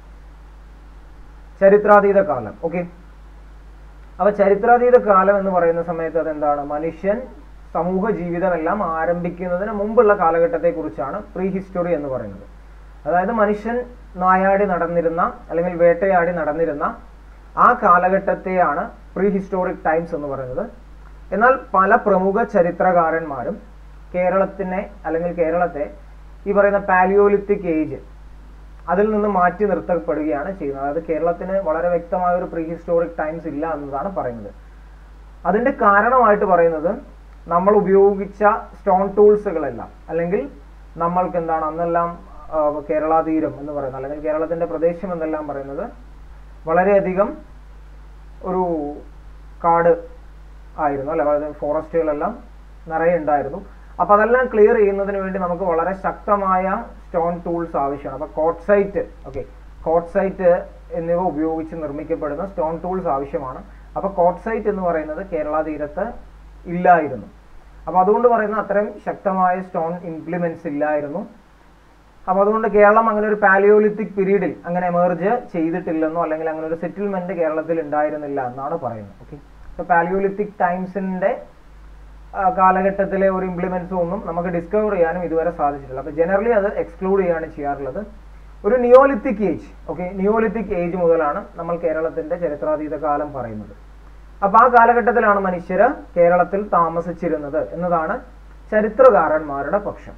ചരിത്രാതീത കാലം ഓക്കെ അപ്പൊ ചരിത്രാതീത കാലം എന്ന് പറയുന്ന സമയത്ത് അതെന്താണ് മനുഷ്യൻ സമൂഹ ജീവിതമെല്ലാം ആരംഭിക്കുന്നതിന് മുമ്പുള്ള കാലഘട്ടത്തെ കുറിച്ചാണ് പ്രീ ഹിസ്റ്ററി എന്ന് പറയുന്നത് അതായത് മനുഷ്യൻ നായാടി നടന്നിരുന്ന അല്ലെങ്കിൽ വേട്ടയാടി നടന്നിരുന്ന ആ കാലഘട്ടത്തെയാണ് പ്രീ ഹിസ്റ്റോറിക് ടൈംസ് എന്ന് പറയുന്നത് എന്നാൽ പല പ്രമുഖ ചരിത്രകാരന്മാരും കേരളത്തിനെ അല്ലെങ്കിൽ കേരളത്തെ ഈ പറയുന്ന പാലിയോലിത്തിക് ഏജ് അതിൽ നിന്ന് മാറ്റി നിർത്തപ്പെടുകയാണ് ചെയ്യുന്നത് അതായത് കേരളത്തിന് വളരെ വ്യക്തമായ ഒരു പ്രീ ഹിസ്റ്റോറിക് ടൈംസ് ഇല്ല എന്നതാണ് പറയുന്നത് അതിന്റെ കാരണമായിട്ട് പറയുന്നത് നമ്മൾ ഉപയോഗിച്ച സ്റ്റോൺ ടൂൾസുകളെല്ലാം അല്ലെങ്കിൽ നമ്മൾക്ക് എന്താണ് അന്നെല്ലാം ആ, കേരള തീരം എന്ന് പറയുന്നത് അല്ലെങ്കിൽ കേരളത്തിന്റെ പ്രദേശം എന്നെല്ലാം പറയുന്നത് വളരെയധികം ഒരു കാട് ആയിരുന്നു അല്ലെ അതായത് ഫോറസ്റ്റുകളെല്ലാം നിറയെ ഉണ്ടായിരുന്നു അപ്പൊ അതെല്ലാം ക്ലിയർ ചെയ്യുന്നതിന് വേണ്ടി നമുക്ക് വളരെ ശക്തമായ സ്റ്റോൺ ടൂൾസ് ആവശ്യമാണ് അപ്പൊ കോട്ട്സൈറ്റ് ഓക്കെ കോട്ട്സൈറ്റ് എന്നിവ ഉപയോഗിച്ച് നിർമ്മിക്കപ്പെടുന്ന സ്റ്റോൺ ടൂൾസ് ആവശ്യമാണ് അപ്പൊ കോട്ട്സൈറ്റ് എന്ന് പറയുന്നത് കേരള തീരത്ത് ഇല്ലായിരുന്നു അപ്പൊ അതുകൊണ്ട് പറയുന്ന അത്രയും ശക്തമായ സ്റ്റോൺ ഇംപ്ലിമെന്റ്സ് ഇല്ലായിരുന്നു അപ്പൊ അതുകൊണ്ട് കേരളം അങ്ങനെ ഒരു പാലിയോലിത്തിക് പീരീഡിൽ അങ്ങനെ എമേർജ് ചെയ്തിട്ടില്ലെന്നോ അല്ലെങ്കിൽ അങ്ങനെ ഒരു സെറ്റിൽമെന്റ് കേരളത്തിൽ ഉണ്ടായിരുന്നില്ല എന്നാണ് പറയുന്നത് ഓക്കെ ഇപ്പൊ പാലിയോലിത്തിക് ടൈംസിന്റെ കാലഘട്ടത്തിലെ ഒരു ഇംപ്ലിമെന്റ്സും ഒന്നും നമുക്ക് ഡിസ്കവർ ചെയ്യാനും ഇതുവരെ സാധിച്ചിട്ടില്ല അപ്പൊ ജനറലി അത് എക്സ്ക്ലൂഡ് ചെയ്യാണ് ചെയ്യാറുള്ളത് ഒരു neolithic age okay neolithic age മുതലാണ് നമ്മൾ കേരളത്തിന്റെ ചരിത്രാതീത കാലം പറയുന്നത് അപ്പൊ ആ കാലഘട്ടത്തിലാണ് മനുഷ്യര് കേരളത്തിൽ താമസിച്ചിരുന്നത് എന്നതാണ് ചരിത്രകാരന്മാരുടെ പക്ഷം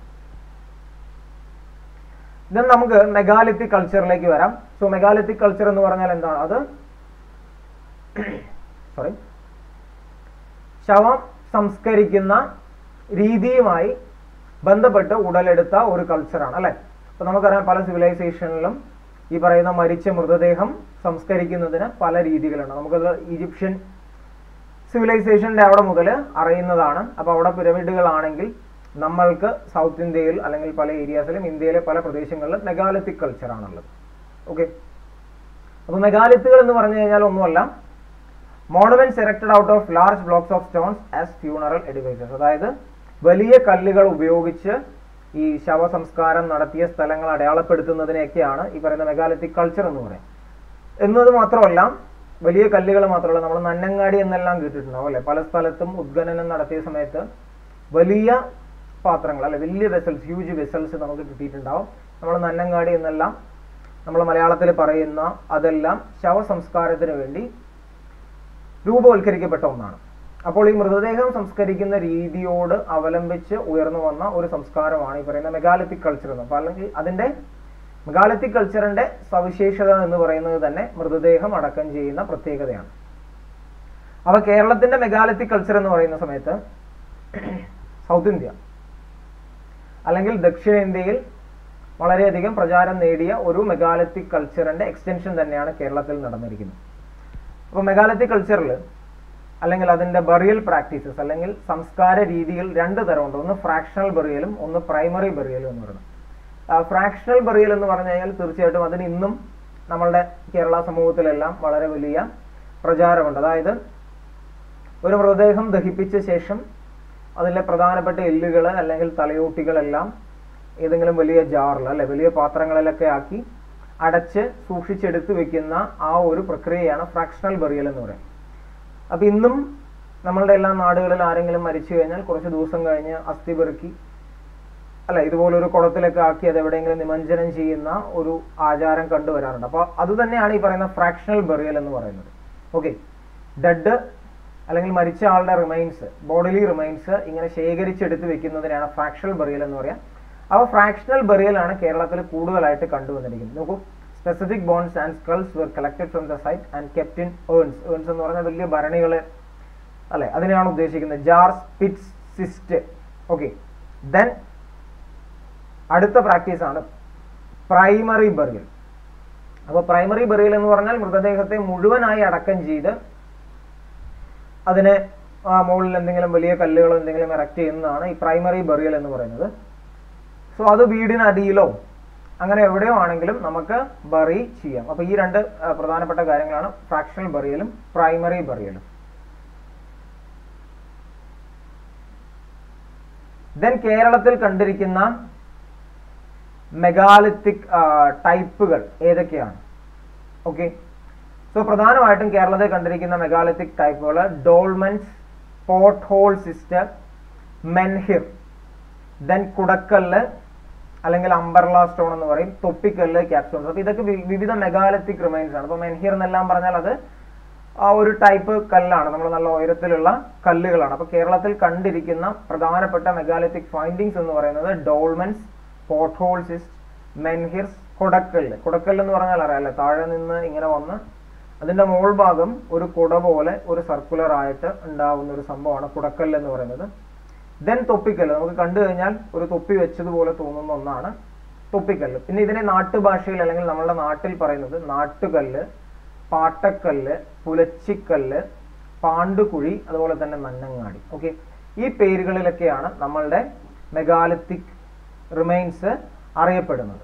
ദെൻ നമുക്ക് മെഗാലിത്തിക് കൾച്ചറിലേക്ക് വരാം സോ മെഗാലിത്തിക് കൾച്ചർ എന്ന് പറഞ്ഞാൽ എന്താണ് അത് സോറി ശവം സംസ്കരിക്കുന്ന രീതിയുമായി ബന്ധപ്പെട്ട് ഉടലെടുത്ത ഒരു കൾച്ചറാണ് അല്ലെ അപ്പൊ നമുക്കറിയാം പല സിവിലൈസേഷനിലും ഈ പറയുന്ന മരിച്ച മൃതദേഹം സംസ്കരിക്കുന്നതിന് പല രീതികളുണ്ട് നമുക്കത് ഈജിപ്ഷ്യൻ സിവിലൈസേഷന്റെ അവിടെ മുതൽ അറിയുന്നതാണ് അപ്പൊ അവിടെ പിരമിഡുകളാണെങ്കിൽ നമ്മൾക്ക് സൗത്ത് ഇന്ത്യയിൽ അല്ലെങ്കിൽ പല ഏരിയാസിലും ഇന്ത്യയിലെ പല പ്രദേശങ്ങളിലും മെഗാലിത്തിക് കൾച്ചർ ആണുള്ളത് ഓക്കെ അപ്പൊ മെഗാലിത്തുകൾ എന്ന് പറഞ്ഞു കഴിഞ്ഞാൽ ഒന്നുമല്ല monuments erected out of large blocks of stones as funeral edifices അതായത് വലിയ കല്ലുകൾ ഉപയോഗിച്ച് ഈ ശവസംസ്കാരം നടത്തിയ സ്ഥലങ്ങൾ അടയാളപ്പെടുത്തുന്നതിനെയൊക്കെയാണ് ഈ പറയുന്ന മെഗാലിത്തിക് കൾച്ചർ എന്ന് പറയുന്നത് എന്നത് മാത്രമല്ല വലിയ കല്ലുകൾ മാത്രമല്ല നമ്മൾ നന്നങ്ങാടി എന്നെല്ലാം കേട്ടിട്ടുണ്ടാവും അല്ലെ പല സ്ഥലത്തും ഉദ്ഖനനം നടത്തിയ സമയത്ത് വലിയ പാത്രങ്ങൾ അല്ലെ വലിയ വെസൽസ് ഹ്യൂജ് വെസൽസ് നമുക്ക് കിട്ടിയിട്ടുണ്ടാവും നമ്മൾ നന്നങ്ങാടി എന്നെല്ലാം നമ്മൾ മലയാളത്തിൽ പറയുന്ന അതെല്ലാം ശവസംസ്കാരത്തിന് വേണ്ടി രൂപവൽക്കരിക്കപ്പെട്ട ഒന്നാണ് അപ്പോൾ ഈ മൃതദേഹം സംസ്കരിക്കുന്ന രീതിയോട് അവലംബിച്ച് ഉയർന്നു വന്ന ഒരു സംസ്കാരമാണ് ഈ പറയുന്ന മെഗാലിത്തിക് കൾച്ചർ എന്ന് അപ്പോൾ അല്ലെങ്കിൽ അതിന്റെ മെഗാലിത്തിക് കൾച്ചറിന്റെ സവിശേഷത എന്ന് പറയുന്നത് തന്നെ മൃതദേഹം അടക്കം ചെയ്യുന്ന പ്രത്യേകതയാണ് അപ്പൊ കേരളത്തിന്റെ മെഗാലിത്തിക് കൾച്ചർ എന്ന് പറയുന്ന സമയത്ത് സൗത്ത് ഇന്ത്യ അല്ലെങ്കിൽ ദക്ഷിണേന്ത്യയിൽ വളരെയധികം പ്രചാരം നേടിയ ഒരു മെഗാലിത്തിക് കൾച്ചറിന്റെ എക്സ്റ്റൻഷൻ തന്നെയാണ് കേരളത്തിൽ നടന്നിരിക്കുന്നത് അപ്പോൾ മെഗാലിത്തിക് കൾച്ചറിൽ അല്ലെങ്കിൽ അതിന്റെ ബറിയൽ പ്രാക്ടീസസ് അല്ലെങ്കിൽ സംസ്കാര രീതിയിൽ രണ്ട് തരമുണ്ട് ഒന്ന് ഫ്രാക്ഷണൽ ബറിയലും ഒന്ന് പ്രൈമറി ബറിയലും എന്ന് പറയുന്നത് ഫ്രാക്ഷണൽ ബറിയൽ എന്ന് പറഞ്ഞു കഴിഞ്ഞാൽ തീർച്ചയായിട്ടും അതിന് ഇന്നും നമ്മളുടെ കേരള സമൂഹത്തിലെല്ലാം വളരെ വലിയ പ്രചാരമുണ്ട് അതായത് ഒരു മൃതദേഹം ദഹിപ്പിച്ച ശേഷം അതിലെ പ്രധാനപ്പെട്ട എല്ലുകൾ അല്ലെങ്കിൽ തലയോട്ടികളെല്ലാം ഏതെങ്കിലും വലിയ ജാറിൽ അല്ലെ വലിയ പാത്രങ്ങളിലൊക്കെ ആക്കി അടച്ച് സൂക്ഷിച്ചെടുത്ത് വെക്കുന്ന ആ ഒരു പ്രക്രിയയാണ് ഫ്രാക്ഷണൽ ബറിയൽ എന്ന് പറയുന്നത് അപ്പൊ ഇന്നും നമ്മളുടെ എല്ലാ നാടുകളിൽ ആരെങ്കിലും മരിച്ചു കഴിഞ്ഞാൽ കുറച്ച് ദിവസം കഴിഞ്ഞ് അസ്ഥി പെറുക്കി അല്ല ഇതുപോലൊരു കുളത്തിലൊക്കെ ആക്കി അത് എവിടെയെങ്കിലും നിമഞ്ജനം ചെയ്യുന്ന ഒരു ആചാരം കണ്ടുവരാറുണ്ട് അപ്പോൾ അത് തന്നെയാണ് ഈ പറയുന്ന ഫ്രാക്ഷണൽ ബറിയൽ എന്ന് പറയുന്നത് ഓക്കെ ഡെഡ് അല്ലെങ്കിൽ മരിച്ച ആളുടെ റിമൈൻസ് ബോഡിലി റിമൈൻസ് ഇങ്ങനെ ശേഖരിച്ചെടുത്ത് വെക്കുന്നതിനാണ് ഫ്രാക്ഷണൽ ബറിയൽ എന്ന് പറയാം അപ്പോൾ ഫ്രാക്ഷണൽ ബറിയലാണ് കേരളത്തിൽ കൂടുതലായിട്ട് കണ്ടുവന്നിരിക്കുന്നത് നോക്കൂ specific bones and skulls were collected from the site and kept in urns urns എന്ന് പറഞ്ഞാൽ വലിയ ഭരണികള് അല്ലെ അതിനെയാണ് ഉദ്ദേശിക്കുന്നത് jars pits cist okay then അടുത്ത പ്രാക്ടീസ് ആണ് പ്രൈമറി ബറിയൽ അപ്പോൾ പ്രൈമറി ബറിയൽ എന്ന് പറഞ്ഞാൽ മൃതദേഹത്തെ മുഴുവനായി അടക്കം ചെയ്ത് അതിനെ ആ മുകളിൽ എന്തെങ്കിലും വലിയ കല്ലുകളോ എന്തെങ്കിലും ഇറക്റ്റ് ചെയ്യുന്നതാണ് ഈ പ്രൈമറി ബറിയൽ എന്ന് പറയുന്നത് സോ അത് വീടിനടിയിലോ അങ്ങനെ എവിടെയോ ആണെങ്കിലും നമുക്ക് ബറി ചെയ്യാം അപ്പൊ ഈ രണ്ട് ആ, പ്രധാനപ്പെട്ട കാര്യങ്ങളാണ് ഫ്രാക്ഷണൽ ബറിയലും പ്രൈമറി ബറിയലും ദെൻ കേരളത്തിൽ കണ്ടിരിക്കുന്ന മെഗാലിത്തിക് ടൈപ്പുകൾ ഏതൊക്കെയാണ് ഓക്കെ സോ പ്രധാനമായിട്ടും കേരളത്തിൽ കണ്ടിരിക്കുന്ന മെഗാലിത്തിക് ടൈപ്പുകൾ dolmens pot hole cist menhir then കുടക്കല്ല് അല്ലെങ്കിൽ അംബർല സ്റ്റോൺ എന്ന് പറയും തൊപ്പിക്കല്ല് ക്യാപ്സ്റ്റോൺസ് അപ്പൊ ഇതൊക്കെ വി- വിവിധ മെഗാലിത്തിക് റിമൈൻസ് ആണ് അപ്പൊ മെൻഹിർ എന്നെല്ലാം പറഞ്ഞാൽ അത് ആ ഒരു ടൈപ്പ് കല്ലാണ് നമ്മൾ നല്ല ഉയരത്തിലുള്ള കല്ലുകളാണ് അപ്പൊ കേരളത്തിൽ കണ്ടിരിക്കുന്ന പ്രധാനപ്പെട്ട മെഗാലിത്തിക് ഫൈൻഡിങ്സ് എന്ന് പറയുന്നത് ഡോൾമൻസ് പോട്ട് ഹോൾസിസ്റ്റ് മെൻഹിർസ് കുടക്കല്ല് കുടക്കല്ല് എന്ന് പറഞ്ഞാൽ അറിയാലോ താഴെ നിന്ന് ഇങ്ങനെ വന്ന് അതിന്റെ മോൾ ഭാഗം ഒരു കുട പോലെ ഒരു സർക്കുലർ ആയിട്ട് ഉണ്ടാവുന്ന ഒരു സംഭവമാണ് കുടക്കല്ല് എന്ന് പറയുന്നത് ദെൻ തൊപ്പിക്കല്ല് നമുക്ക് കണ്ടു കഴിഞ്ഞാൽ ഒരു തൊപ്പി വെച്ചതുപോലെ തോന്നുന്ന ഒന്നാണ് തൊപ്പിക്കല്ല് പിന്നെ ഇതിനെ നാട്ടുഭാഷയിൽ അല്ലെങ്കിൽ നമ്മളുടെ നാട്ടിൽ പറയുന്നത് നാട്ടുകല്ല് പാട്ടക്കല്ല് പുലച്ചിക്കല്ല് പാണ്ടുകുഴി അതുപോലെ തന്നെ നന്നങ്ങാടി ഓക്കെ ഈ പേരുകളിലൊക്കെയാണ് നമ്മളുടെ മെഗാലിത്തിക് റിമൈൻസ് അറിയപ്പെടുന്നത്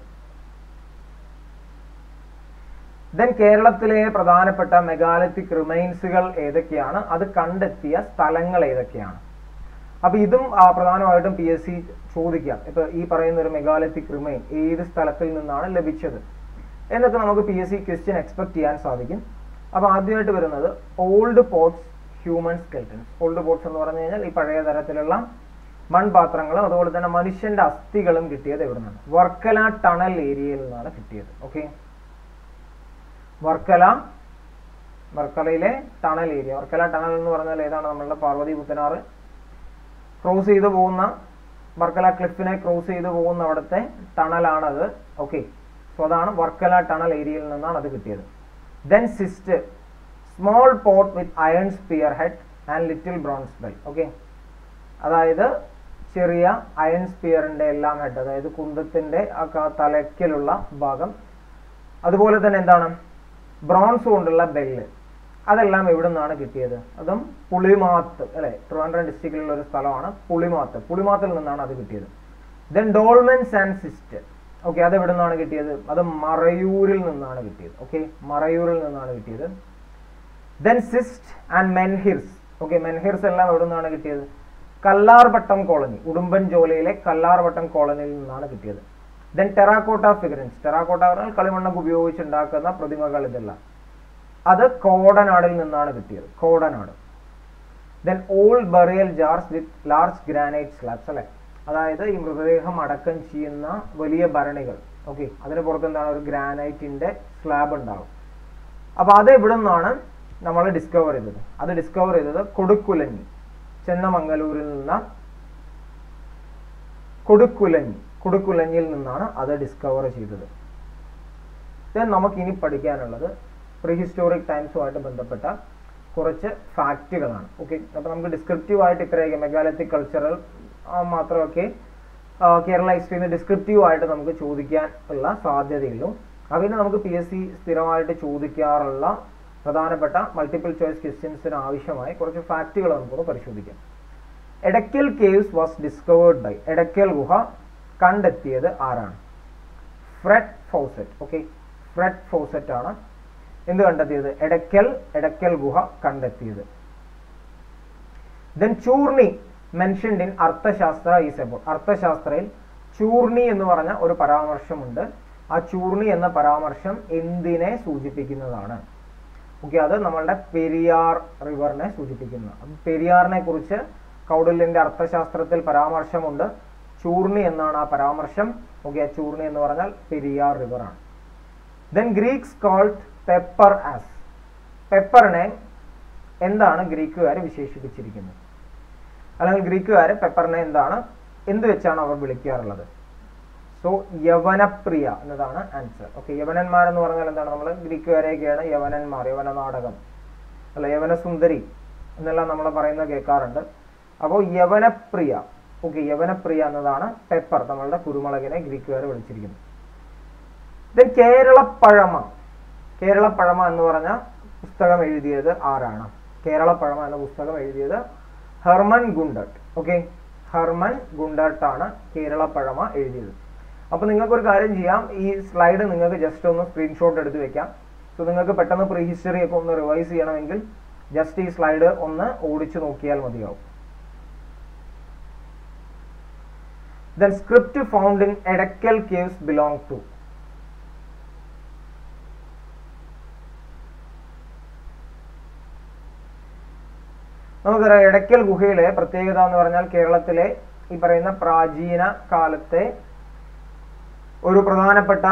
ദെൻ കേരളത്തിലെ പ്രധാനപ്പെട്ട മെഗാലിത്തിക് റിമൈൻസുകൾ ഏതൊക്കെയാണ് അത് കണ്ടെത്തിയ സ്ഥലങ്ങൾ ഏതൊക്കെയാണ് അപ്പൊ ഇതും ആ, പ്രധാനമായിട്ടും പി എസ് സി ചോദിക്കാം ഇപ്പൊ ഈ പറയുന്ന ഒരു മെഗാലിത്തിക് റിമൈൻ ഏത് സ്ഥലത്തിൽ നിന്നാണ് ലഭിച്ചത് എന്നൊക്കെ നമുക്ക് P S C question expect ചെയ്യാൻ സാധിക്കും അപ്പൊ ആദ്യമായിട്ട് വരുന്നത് old pots human skeletons old pots എന്ന് പറഞ്ഞു കഴിഞ്ഞാൽ ഈ പഴയ തരത്തിലുള്ള മൺപാത്രങ്ങളും അതുപോലെ തന്നെ മനുഷ്യന്റെ അസ്ഥികളും കിട്ടിയത് എവിടെ നിന്നാണ് വർക്കല ടണൽ ഏരിയയിൽ നിന്നാണ് കിട്ടിയത് ഓക്കെ വർക്കല വർക്കലയിലെ ടണൽ ഏരിയ വർക്കല ടണൽ എന്ന് പറഞ്ഞാൽ ഏതാണ് നമ്മളുടെ പാർവതി പുത്തനാറ് ക്രോസ് ചെയ്ത് പോകുന്ന വർക്കല ക്ലിഫിനെ ക്രോസ് ചെയ്ത് പോകുന്ന അവിടുത്തെ ടണലാണത് ഓക്കെ സോ അതാണ് വർക്കല ടണൽ ഏരിയയിൽ നിന്നാണ് അത് കിട്ടിയത് then cist small pot with iron spear head and little bronze bell okay അതായത് ചെറിയ അയൺ സ്പിയറിന്റെ എല്ലാം ഹെഡ് അതായത് കുന്തത്തിന്റെ ആ ക- തലയ്ക്കലുള്ള ഭാഗം അതുപോലെ തന്നെ എന്താണ് ബ്രോൺസ് കൊണ്ടുള്ള ബെല്ല് അതെല്ലാം എവിടെ നിന്നാണ് കിട്ടിയത് അതും പുളിമാത്ത് അല്ലെ ട്രിവാൻഡ്രം ഡിസ്ട്രിക്റ്റിലുള്ള ഒരു സ്ഥലമാണ് പുളിമാത്ത് പുളിമാത്തിൽ നിന്നാണ് അത് കിട്ടിയത് then dolmens and cist okay അത് എവിടെ നിന്നാണ് കിട്ടിയത് അത് മറയൂരിൽ നിന്നാണ് കിട്ടിയത് ഓക്കെ മറയൂരിൽ നിന്നാണ് കിട്ടിയത് then cist and menhirs okay menhirs എല്ലാം എവിടെ നിന്നാണ് കിട്ടിയത് കല്ലാർവട്ടം കോളനി ഉടുമ്പൻചോലയിലെ കല്ലാർവട്ടം കോളനിയിൽ നിന്നാണ് കിട്ടിയത് ദെൻ ടെറാക്കോട്ട ഫിഗറൻസ് ടെറാക്കോട്ട പറഞ്ഞാൽ കളിമണ്ണൊക്കെ ഉപയോഗിച്ചുണ്ടാക്കുന്ന പ്രതിമകൾ ഇതെല്ലാം അത് കോടനാടിൽ നിന്നാണ് കിട്ടിയത് Kodanad then old burial jars with large granite slabs അല്ലെ അതായത് ഈ മൃതദേഹം അടക്കം ചെയ്യുന്ന വലിയ ഭരണികൾ ഓക്കെ അതിന് പുറത്ത് എന്താണ് ഒരു ഗ്രാനൈറ്റിന്റെ സ്ലാബ് ഉണ്ടാവും അപ്പൊ അത് എവിടെ നിന്നാണ് നമ്മൾ ഡിസ്കവർ ചെയ്തത് അത് ഡിസ്കവർ ചെയ്തത് കൊടുക്കുലഞ്ഞി ചെന്നമംഗലൂരിൽ നിന്ന് കൊടുക്കുലഞ്ഞി കൊടുക്കുലഞ്ഞിയിൽ നിന്നാണ് അത് ഡിസ്കവർ ചെയ്തത് ദെൻ നമുക്കിനി പഠിക്കാനുള്ളത് പ്രീ ഹിസ്റ്റോറിക് ടൈംസുമായിട്ട് ബന്ധപ്പെട്ട കുറച്ച് ഫാക്റ്റുകളാണ് ഓക്കെ അപ്പോൾ നമുക്ക് ഡിസ്ക്രിപ്റ്റീവ് ആയിട്ട് ഇത്രയൊക്കെ മെഗാലിത്തിക് കൾച്ചറൽ മാത്രമൊക്കെ കേരള ഹിസ്റ്ററിയിൽ നിന്ന് ഡിസ്ക്രിപ്റ്റീവ് ആയിട്ട് നമുക്ക് ചോദിക്കാൻ ഉള്ള സാധ്യതയുള്ളൂ അതിന് നമുക്ക് പി എസ് സി സ്ഥിരമായിട്ട് ചോദിക്കാറുള്ള പ്രധാനപ്പെട്ട മൾട്ടിപ്പിൾ ചോയ്സ് ക്വസ്റ്റ്യൻസിന് ആവശ്യമായി കുറച്ച് ഫാക്റ്റുകൾ നമുക്കൊന്ന് പരിശോധിക്കാം Edakkal caves was discovered by Edakkal ഗുഹ കണ്ടെത്തിയത് ആരാണ് Fred Fawcett okay Fred Fawcett ആണ് എന്ത് കണ്ടെത്തിയത് എടക്കൽ എടക്കൽ ഗുഹ കണ്ടെത്തിയത് then Churni mentioned in Arthashastra is about അർത്ഥശാസ്ത്രയിൽ ചൂർണി എന്ന് പറഞ്ഞ ഒരു പരാമർശമുണ്ട് ആ ചൂർണി എന്ന പരാമർശം എന്തിനെ സൂചിപ്പിക്കുന്നതാണ് ഓക്കെ അത് നമ്മളുടെ പെരിയാർ റിവറിനെ സൂചിപ്പിക്കുന്നു അപ്പം പെരിയാറിനെ കുറിച്ച് കൗടില്യന്റെ അർത്ഥശാസ്ത്രത്തിൽ പരാമർശമുണ്ട് ചൂർണി എന്നാണ് ആ പരാമർശം ഓക്കെ ആ ചൂർണി എന്ന് പറഞ്ഞാൽ പെരിയാർ റിവർ ആണ് then Greeks called pepper as പെപ്പറിനെ എന്താണ് ഗ്രീക്കുകാർ വിശേഷിപ്പിച്ചിരിക്കുന്നത് അല്ലെങ്കിൽ ഗ്രീക്കുകാർ പെപ്പറിനെ എന്താണ് എന്ത് വെച്ചാണ് അവർ വിളിക്കാറുള്ളത് സോ യവനപ്രിയ എന്നതാണ് ആൻസർ ഓക്കെ യവനന്മാർ എന്ന് പറഞ്ഞാൽ എന്താണ് നമ്മൾ ഗ്രീക്കുകാരെയൊക്കെയാണ് യവനന്മാർ യവന നാടകം അല്ല യവന സുന്ദരി എന്നെല്ലാം നമ്മൾ പറയുന്നത് കേൾക്കാറുണ്ട് അപ്പോൾ യവനപ്രിയ ഓക്കെ യവനപ്രിയ എന്നതാണ് പെപ്പർ നമ്മളുടെ കുരുമുളകിനെ ഗ്രീക്കുകാർ വിളിച്ചിരിക്കുന്നത് ദെൻ കേരളപ്പഴമ കേരളപ്പഴമ എന്ന് പറഞ്ഞ പുസ്തകം എഴുതിയത് ആരാണ് കേരളപ്പഴമ എന്ന പുസ്തകം എഴുതിയത് Hermann Gundert okay Hermann Gundert ആണ് കേരളപ്പഴമ എഴുതിയത് അപ്പോൾ നിങ്ങൾക്ക് ഒരു കാര്യം ചെയ്യാം ഈ സ്ലൈഡ് നിങ്ങൾക്ക് ജസ്റ്റ് ഒന്ന് സ്ക്രീൻഷോട്ട് എടുത്ത് വെക്കാം സോ നിങ്ങൾക്ക് പെട്ടെന്ന് പ്രീ ഹിസ്റ്ററി ഒക്കെ ഒന്ന് റിവൈസ് ചെയ്യണമെങ്കിൽ ജസ്റ്റ് ഈ സ്ലൈഡ് ഒന്ന് ഓടിച്ചു നോക്കിയാൽ മതിയാവും then script found in Edakkal caves belong to നമുക്കറിയാം എടക്കൽ ഗുഹയിലെ പ്രത്യേകത എന്ന് പറഞ്ഞാൽ കേരളത്തിലെ ഈ പറയുന്ന പ്രാചീന കാലത്തെ ഒരു പ്രധാനപ്പെട്ട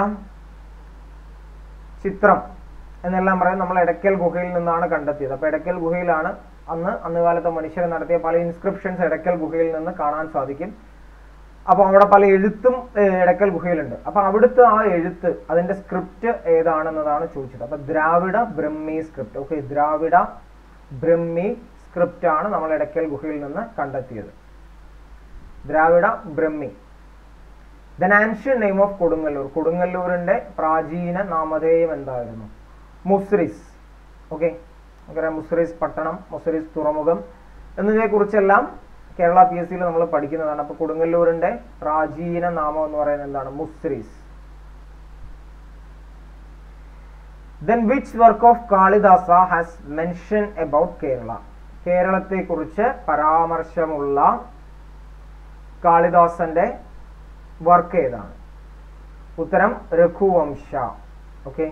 ചിത്രം എന്നെല്ലാം പറയും നമ്മൾ എടക്കൽ ഗുഹയിൽ നിന്നാണ് കണ്ടെത്തിയത് അപ്പൊ എടക്കൽ ഗുഹയിലാണ് അന്ന് അന്ന് കാലത്തെ മനുഷ്യർ നടത്തിയ പല ഇൻസ്ക്രിപ്ഷൻസ് എടക്കൽ ഗുഹയിൽ നിന്ന് കാണാൻ സാധിക്കും അപ്പൊ അവിടെ പല എഴുത്തും ഏഹ്, എടക്കൽ ഗുഹയിലുണ്ട് അപ്പൊ അവിടുത്തെ ആ എഴുത്ത് അതിന്റെ സ്ക്രിപ്റ്റ് ഏതാണെന്നതാണ് ചോദിച്ചത് അപ്പൊ Dravida Brahmi script okay Dravida Brahmi script ആണ് നമ്മൾ എടക്കൽ ഗുഹയിൽ നിന്ന് കണ്ടെത്തിയത് Dravida Brahmi then ancient name of Kodungallur കൊടുങ്ങല്ലൂരിന്റെ പ്രാചീന നാമധേയം എന്തായിരുന്നു മുസ്രിസ് ഓക്കെ നമുക്കറിയാം മുസ്രിസ് പട്ടണം മുസ്രിസ് തുറമുഖം എന്നതിനെ കുറിച്ചെല്ലാം കേരള പി എസ് സിയിൽ നമ്മൾ പഠിക്കുന്നതാണ് അപ്പൊ കൊടുങ്ങല്ലൂരിന്റെ പ്രാചീന നാമം എന്ന് പറയുന്നത് എന്താണ് Muziris then which work of Kalidasa has mention about Kerala കേരളത്തെ കുറിച്ച് പരാമർശമുള്ള കാളിദാസന്റെ വർക്ക് ഏതാണ് ഉത്തരം രഘുവംശ ഓക്കെ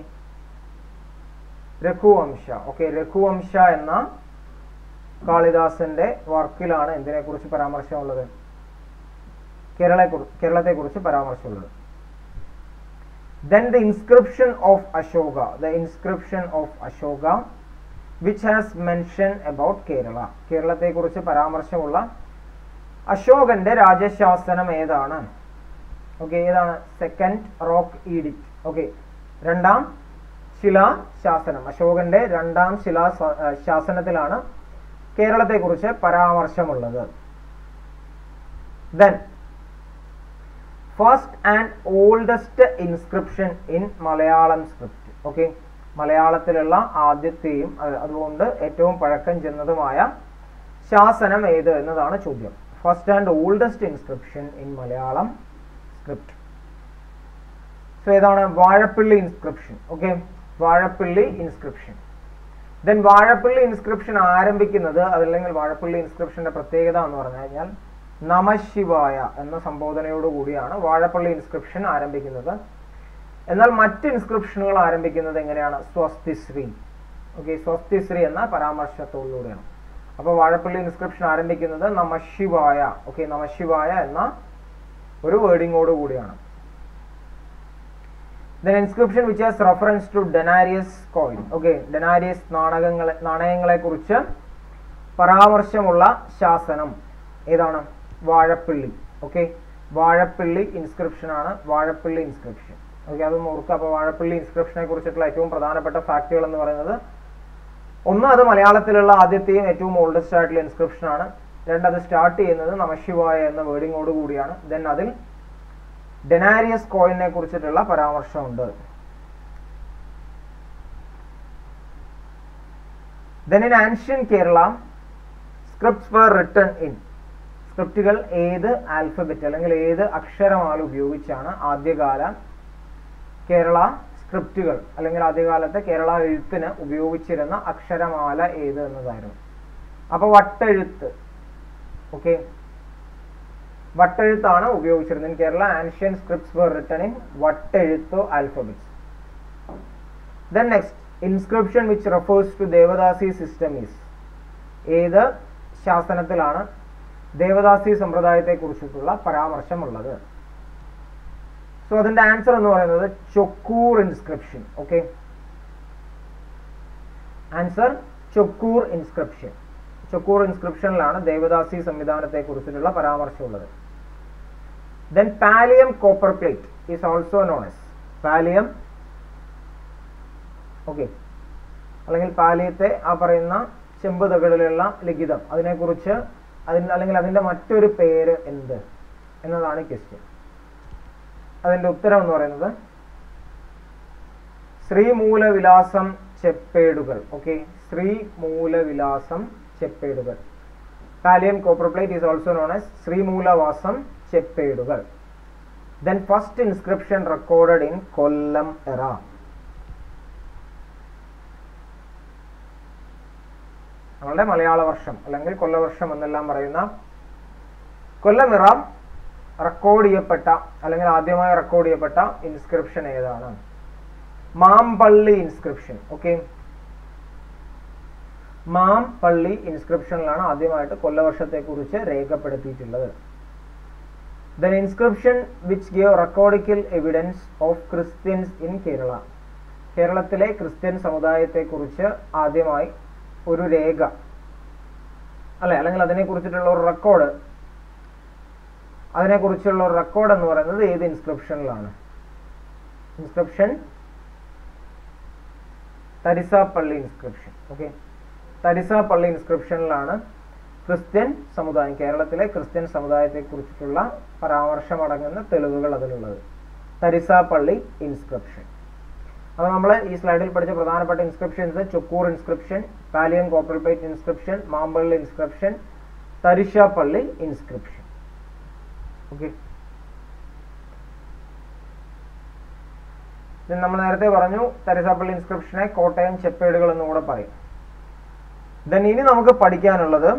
രഘുവംശ ഓക്കെ രഘുവംശ എന്ന കാളിദാസന്റെ വർക്കിലാണ് എന്തിനെ കുറിച്ച് പരാമർശമുള്ളത് കേരള കേരളത്തെ കുറിച്ച് പരാമർശമുള്ളത് then the inscription of Ashoka the inscription of Ashoka which has mention about Kerala കേരളത്തെ കുറിച്ച് പരാമർശമുള്ള അശോകന്റെ രാജശാസനം ഏതാണ് ഓക്കെ ഏതാണ് സെക്കൻഡ് റോക്ക് ഈഡിക്റ്റ് ഓക്കെ രണ്ടാം ശിലാശാസനം അശോകന്റെ രണ്ടാം ശിലാ സ- ആ, ശാസനത്തിലാണ് കേരളത്തെ കുറിച്ച് പരാമർശമുള്ളത് then first and oldest inscription in Malayalam script okay മലയാളത്തിലുള്ള ആദ്യത്തെയും അത് അതുകൊണ്ട് ഏറ്റവും പഴക്കം ചെന്നതുമായ ശാസനം ഏത് എന്നതാണ് ചോദ്യം first and oldest inscription in Malayalam script so ഏതാണ് Vazhappally inscription okay Vazhappally inscription then Vazhappally inscription ആരംഭിക്കുന്നത് അതല്ലെങ്കിൽ വാഴപ്പിള്ളി ഇൻസ്ക്രിപ്ഷന്റെ പ്രത്യേകത എന്ന് പറഞ്ഞു കഴിഞ്ഞാൽ നമശിവായ എന്ന സംബോധനയോട് കൂടിയാണ് വാഴപ്പള്ളി ഇൻസ്ക്രിപ്ഷൻ ആരംഭിക്കുന്നത് എന്നാൽ മറ്റ് ഇൻസ്ക്രിപ്ഷനുകൾ ആരംഭിക്കുന്നത് എങ്ങനെയാണ് സ്വസ്തിശ്രീ ഓക്കെ സ്വസ്തിശ്രീ എന്ന പരാമർശത്തോടുകൂടിയാണ് അപ്പോൾ വാഴപ്പള്ളി ഇൻസ്ക്രിപ്ഷൻ ആരംഭിക്കുന്നത് നമശിവായ ഓക്കെ നമശിവായ എന്ന ഒരു വേർഡിങ്ങോട് കൂടിയാണ് then inscription which has reference to denarius coin okay denarius നാണകങ്ങളെ നാണയങ്ങളെ കുറിച്ച് പരാമർശമുള്ള ശാസനം ഏതാണ് വാഴപ്പിള്ളി ഓക്കെ വാഴപ്പിള്ളി ഇൻസ്ക്രിപ്ഷൻ ആണ് വാഴപ്പിള്ളി ഇൻസ്ക്രിപ്ഷൻ ഓക്കെ അത് ഓർക്കുക അപ്പോൾ വാഴപ്പിള്ളി ഇൻസ്ക്രിപ്ഷനെ കുറിച്ചിട്ടുള്ള ഏറ്റവും പ്രധാനപ്പെട്ട ഫാക്റ്റുകൾ എന്ന് പറയുന്നത് ഒന്ന് അത് മലയാളത്തിലുള്ള ആദ്യത്തെയും ഏറ്റവും ഓൾഡസ്റ്റ് ആയിട്ടുള്ള ഇൻസ്ക്രിപ്ഷൻ ആണ് രണ്ട് അത് സ്റ്റാർട്ട് ചെയ്യുന്നത് നമശിവായ എന്ന വേർഡിങ്ങോട് കൂടിയാണ് ദെൻ അതിൽ ഡെനാരിയസ് കോയിനെ കുറിച്ചിട്ടുള്ള പരാമർശമുണ്ട് then in ancient Kerala scripts were written in സ്ക്രിപ്റ്റുകൾ ഏത് ആൽഫബറ്റ് അല്ലെങ്കിൽ ഏത് അക്ഷരമാല ഉപയോഗിച്ചാണ് ആദ്യകാല കേരള സ്ക്രിപ്റ്റുകൾ അല്ലെങ്കിൽ ആദ്യകാലത്തെ കേരള എഴുത്തിന് ഉപയോഗിച്ചിരുന്ന അക്ഷരമാല ഏത് എന്നതായിരുന്നു അപ്പൊ വട്ടെഴുത്ത് ഓക്കെ വട്ടെഴുത്താണ് ഉപയോഗിച്ചിരുന്നത് in Kerala ancient scripts were written in വട്ടെഴുത്തോ alphabets then next inscription which refers to devadasi system is ഏത് ശാസനത്തിലാണ് ദേവദാസി സമ്പ്രദായത്തെ കുറിച്ചിട്ടുള്ള പരാമർശമുള്ളത് സോ അതിന്റെ ആൻസർ എന്ന് പറയുന്നത് Chokkur inscription okay answer Chokkur inscription Chokkur ഇൻസ്ക്രിപ്ഷനിലാണ് ദേവദാസി സംവിധാനത്തെ കുറിച്ചിട്ടുള്ള പരാമർശമുള്ളത് then Paliyam copper plate is also known as Paliyam okay അല്ലെങ്കിൽ പാലിയത്തെ ആ പറയുന്ന ചെമ്പ് തകിടിലുള്ള ലിഖിതം അതിനെക്കുറിച്ച് അതിന് അല്ലെങ്കിൽ അതിന്റെ മറ്റൊരു പേര് എന്ത് എന്നതാണ് ക്വസ്റ്റ്യൻ അതിന്റെ ഉത്തരം എന്ന് പറയുന്നത് ശ്രീമൂലവിലാസം ചെപ്പേടുകൾ ഓക്കെ ശ്രീമൂലവിലാസം ചെപ്പേടുകൾ Paliyam copper plate is also known as Srimoolavasam ചെപ്പേടുകൾ then first inscription recorded in Kollam era നമ്മളുടെ മലയാള വർഷം അല്ലെങ്കിൽ കൊല്ലവർഷം എന്നെല്ലാം പറയുന്ന കൊല്ലമിറ റെക്കോർഡ് ചെയ്യപ്പെട്ട അല്ലെങ്കിൽ ആദ്യമായി റെക്കോർഡ് ചെയ്യപ്പെട്ട ഇൻസ്ക്രിപ്ഷൻ ഏതാണ് മാമ്പള്ളി ഇൻസ്ക്രിപ്ഷൻ ഓക്കെ മാംപള്ളി ഇൻസ്ക്രിപ്ഷനിലാണ് ആദ്യമായിട്ട് കൊല്ലവർഷത്തെ കുറിച്ച് രേഖപ്പെടുത്തിയിട്ടുള്ളത് then inscription which give historical evidence of Christians in Kerala കേരളത്തിലെ ക്രിസ്ത്യൻ സമുദായത്തെ കുറിച്ച് ആദ്യമായി ഒരു രേഖ അല്ലെ അല്ലെങ്കിൽ അതിനെ കുറിച്ചിട്ടുള്ള ഒരു റെക്കോർഡ് അതിനെക്കുറിച്ചുള്ള ഒരു റെക്കോർഡ് എന്ന് പറയുന്നത് ഏത് ഇൻസ്ക്രിപ്ഷനിലാണ് inscription Tharisappally inscription okay Tharisappally ഇൻസ്ക്രിപ്ഷനിലാണ് ക്രിസ്ത്യൻ സമുദായം കേരളത്തിലെ ക്രിസ്ത്യൻ സമുദായത്തെ കുറിച്ചിട്ടുള്ള പരാമർശമടങ്ങുന്ന തെളിവുകൾ അതിലുള്ളത് തരിസാപ്പള്ളി ഇൻസ്ക്രിപ്ഷൻ അപ്പൊ നമ്മൾ ഈ സ്ലൈഡിൽ പഠിച്ച പ്രധാനപ്പെട്ട inscriptions Chokkur inscription Paliyam copper plate inscription Mampally inscription Tharisappally inscription okay നമ്മൾ നേരത്തെ പറഞ്ഞു തരിസാപ്പള്ളി ഇൻസ്ക്രിപ്ഷനെ കോട്ടയം ചെപ്പേടുകൾ എന്നും കൂടെ പറയും ദെൻ ഇനി നമുക്ക് പഠിക്കാനുള്ളത്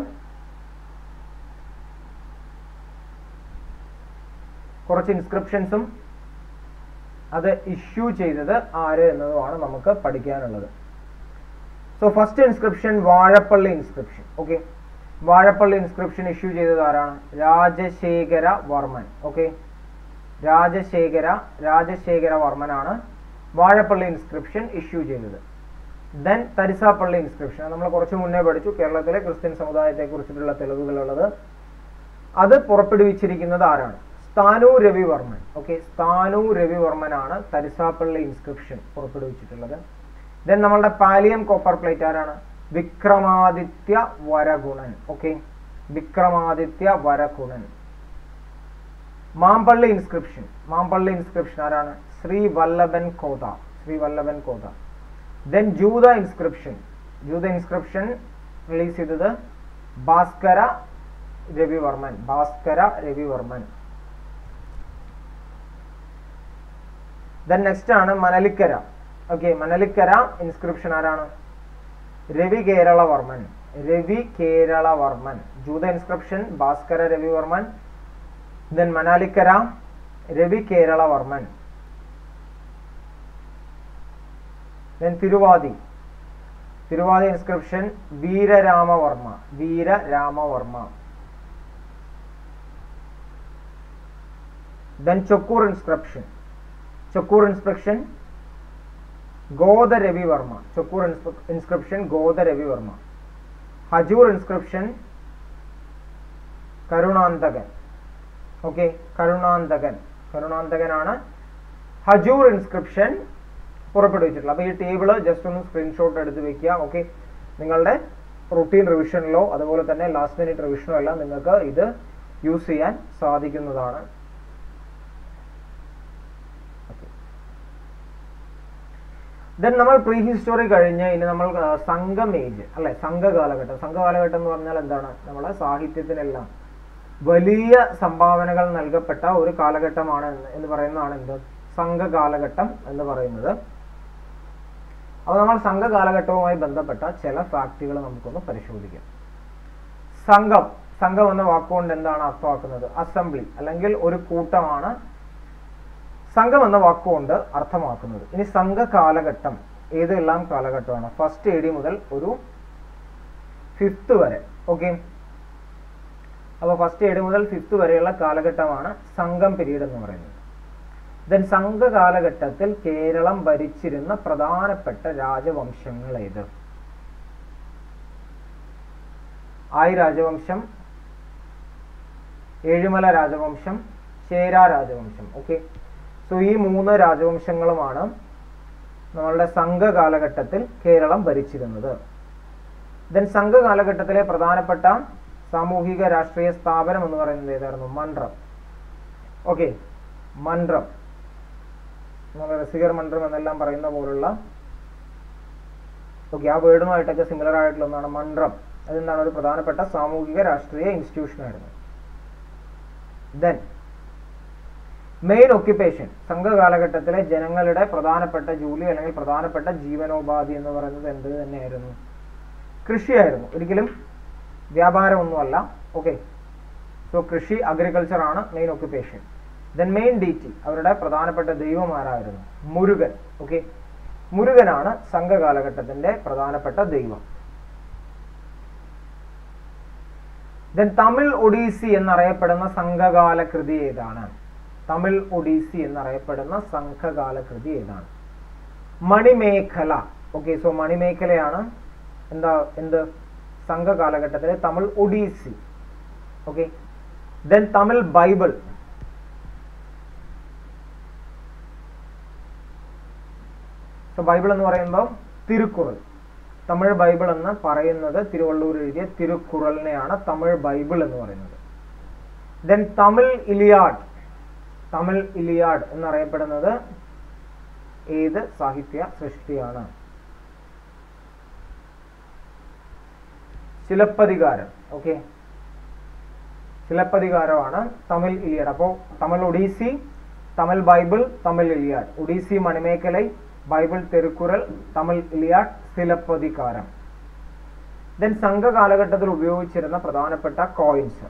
കുറച്ച് ഇൻസ്ക്രിപ്ഷൻസും അത് ഇഷ്യൂ ചെയ്തത് ആര് എന്നതുമാണ് നമുക്ക് പഠിക്കാനുള്ളത് so first inscription Vazhappally inscription okay Vazhappally inscription issue ചെയ്തത് ആരാണ് രാജശേഖര വർമ്മൻ ഓക്കെ രാജശേഖര രാജശേഖര വർമ്മനാണ് വാഴപ്പള്ളി ഇൻസ്ക്രിപ്ഷൻ ഇഷ്യൂ ചെയ്തത് ദെൻ തരിസാപ്പള്ളി ഇൻസ്ക്രിപ്ഷൻ നമ്മൾ കുറച്ച് മുന്നേ പഠിച്ചു കേരളത്തിലെ ക്രിസ്ത്യൻ സമുദായത്തെ കുറിച്ചിട്ടുള്ള തെളിവുകളുള്ളത് അത് പുറപ്പെടുവിച്ചിരിക്കുന്നത് ആരാണ് സ്ഥാനു രവിവർമ്മൻ ഓക്കെ സ്ഥാനു രവിവർമ്മനാണ് തരിസാപ്പള്ളി ഇൻസ്ക്രിപ്ഷൻ പുറപ്പെടുവിച്ചിട്ടുള്ളത് ദെൻ നമ്മളുടെ പാലിയം കോപ്പർ പ്ലേറ്റ് ആരാണ് Vikramaditya Varagunan okay Vikramaditya Varagunan Mampally inscription Mampally inscription ആരാണ് ശ്രീ വല്ലഭൻ കോത ശ്രീ വല്ലഭൻ കോത ദെൻ ജൂത ഇൻസ്ക്രിപ്ഷൻ ജൂത ഇൻസ്ക്രിപ്ഷൻ റിലീസ് ചെയ്തത് ഭാസ്കര രവിവർമ്മൻ ഭാസ്കര രവിവർമ്മൻ ദെൻ നെക്സ്റ്റ് ആണ് മനലിക്കര ഓക്കെ മനലിക്കര ഇൻസ്ക്രിപ്ഷൻ ആരാണ് രവി കേരളവർമ്മൻ രവി കേരളവർമ്മൻ ജൂത inscription Bhaskara Ravivarman then Manalikkara Ravi Keralavarman then Thiruvathi Thiruvathi inscription Veeraramavarma Veeraramavarma then Chokkur inscription Chokkur inscription Goda Ravivarma Chokkur inscription Goda Ravivarma Huzur inscription Karunanthakan okay Karunanthakan കരുണാന്തകനാണ് ഹജൂർ ഇൻസ്ക്രിപ്ഷൻ പുറപ്പെടുവിച്ചിട്ടുള്ളത് അപ്പോൾ ഈ ടേബിള് ജസ്റ്റ് ഒന്ന് സ്ക്രീൻഷോട്ട് എടുത്ത് വെക്കുക ഓക്കെ നിങ്ങളുടെ റൂട്ടീൻ റിവിഷനിലോ അതുപോലെ തന്നെ ലാസ്റ്റ് മിനിറ്റ് റിവിഷനോ എല്ലാം നിങ്ങൾക്ക് ഇത് യൂസ് ചെയ്യാൻ സാധിക്കുന്നതാണ് ദെൻ നമ്മൾ പ്രീ ഹിസ്റ്റോറി കഴിഞ്ഞ് ഇനി നമ്മൾ ആ, സംഘം ഏജ് അല്ലെ സംഘ കാലഘട്ടം സംഘ കാലഘട്ടം എന്ന് പറഞ്ഞാൽ എന്താണ് നമ്മളെ സാഹിത്യത്തിനെല്ലാം വലിയ സംഭാവനകൾ നൽകപ്പെട്ട ഒരു കാലഘട്ടമാണ് എന്ന് എന്ന് പറയുന്നതാണ് എന്ത് സംഘ കാലഘട്ടം എന്ന് പറയുന്നത് അപ്പോൾ നമ്മൾ സംഘ കാലഘട്ടവുമായി ബന്ധപ്പെട്ട ചില ഫാക്റ്റുകൾ നമുക്കൊന്ന് പരിശോധിക്കാം സംഘം സംഘം എന്ന വാക്കുകൊണ്ട് എന്താണ് അർത്ഥമാക്കുന്നത് അസംബ്ലി അല്ലെങ്കിൽ ഒരു കൂട്ടമാണ് സംഘം എന്ന വാക്കുകൊണ്ട് അർത്ഥമാക്കുന്നത് ഇനി സംഘ കാലഘട്ടം ഏതെല്ലാം കാലഘട്ടമാണ് ഫസ്റ്റ് എ ഡി മുതൽ ഒരു ഫിഫ്ത്ത് വരെ ഓക്കെ അപ്പോൾ ഫസ്റ്റ് എ ഡി മുതൽ ഫിഫ്ത്ത് വരെയുള്ള കാലഘട്ടമാണ് സംഘം പീരീഡ് എന്ന് പറയുന്നത് ദെൻ സംഘ കാലഘട്ടത്തിൽ കേരളം ഭരിച്ചിരുന്ന പ്രധാനപ്പെട്ട രാജവംശങ്ങൾ ഏത് ആയി രാജവംശം ഏഴുമല രാജവംശം ചേര രാജവംശം ഓക്കെ സോ ഈ മൂന്ന് രാജവംശങ്ങളുമാണ് നമ്മളുടെ സംഘ കാലഘട്ടത്തിൽ കേരളം ഭരിച്ചിരുന്നത് ദെൻ സംഘ കാലഘട്ടത്തിലെ പ്രധാനപ്പെട്ട സാമൂഹിക രാഷ്ട്രീയ സ്ഥാപനം എന്ന് പറയുന്നത് ഏതായിരുന്നു മൺട്രം ഓക്കെ മൺട്രം നമ്മൾ റസികർ മൺട്രം എന്നെല്ലാം പറയുന്ന പോലുള്ള ഓക്കെ ആ വേർഡുമായിട്ടൊക്കെ സിമിലർ ആയിട്ടുള്ള ഒന്നാണ് മൺട്രം അതെന്താണ് ഒരു പ്രധാനപ്പെട്ട സാമൂഹിക രാഷ്ട്രീയ ഇൻസ്റ്റിറ്റ്യൂഷൻ ആയിരുന്നു ദെൻ മെയിൻ ഒക്യുപ്പേഷൻ സംഘ കാലഘട്ടത്തിലെ ജനങ്ങളുടെ പ്രധാനപ്പെട്ട ജോലി അല്ലെങ്കിൽ പ്രധാനപ്പെട്ട ജീവനോപാധി എന്ന് പറയുന്നത് എന്ത് തന്നെയായിരുന്നു കൃഷിയായിരുന്നു ഒരിക്കലും വ്യാപാരമൊന്നുമല്ല ഓക്കെ സോ കൃഷി അഗ്രികൾച്ചർ ആണ് main occupation then main deity അവരുടെ പ്രധാനപ്പെട്ട ദൈവം ആരായിരുന്നു മുരുകൻ ഓക്കെ മുരുകനാണ് സംഘ കാലഘട്ടത്തിന്റെ പ്രധാനപ്പെട്ട ദൈവം ദെൻ തമിഴ് ഒഡീസി എന്നറിയപ്പെടുന്ന സംഘകാല കൃതി ഏതാണ് തമിഴ് ഒഡീസി എന്നറിയപ്പെടുന്ന സംഘകാല കൃതി ഏതാണ് മണിമേഖല ഓക്കെ സോ മണിമേഖലയാണ് എന്താ എന്ത് സംഘ കാലഘട്ടത്തിലെ Tamil Odyssey okay then Tamil Bible so Bible എന്ന് പറയുമ്പോൾ തിരുക്കുറൾ തമിഴ് ബൈബിൾ എന്ന് പറയുന്നത് തിരുവള്ളൂർ എഴുതിയ തിരുക്കുറളിനെയാണ് തമിഴ് ബൈബിൾ എന്ന് പറയുന്നത് then Tamil Iliad Tamil Iliad എന്നറിയപ്പെടുന്നത് ഏത് സാഹിത്യ സൃഷ്ടിയാണ് ചിലപ്പതികാരം ഓക്കെ ചിലപ്പതികാരമാണ് തമിഴ് ഇലിയാഡ് അപ്പോൾ Tamil Odyssey Tamil Bible Tamil Iliad Odyssey Manimekalai Bible Thirukkural Tamil Iliad Silappathikaram then Sangha കാലഘട്ടത്തിൽ ഉപയോഗിച്ചിരുന്ന പ്രധാനപ്പെട്ട coins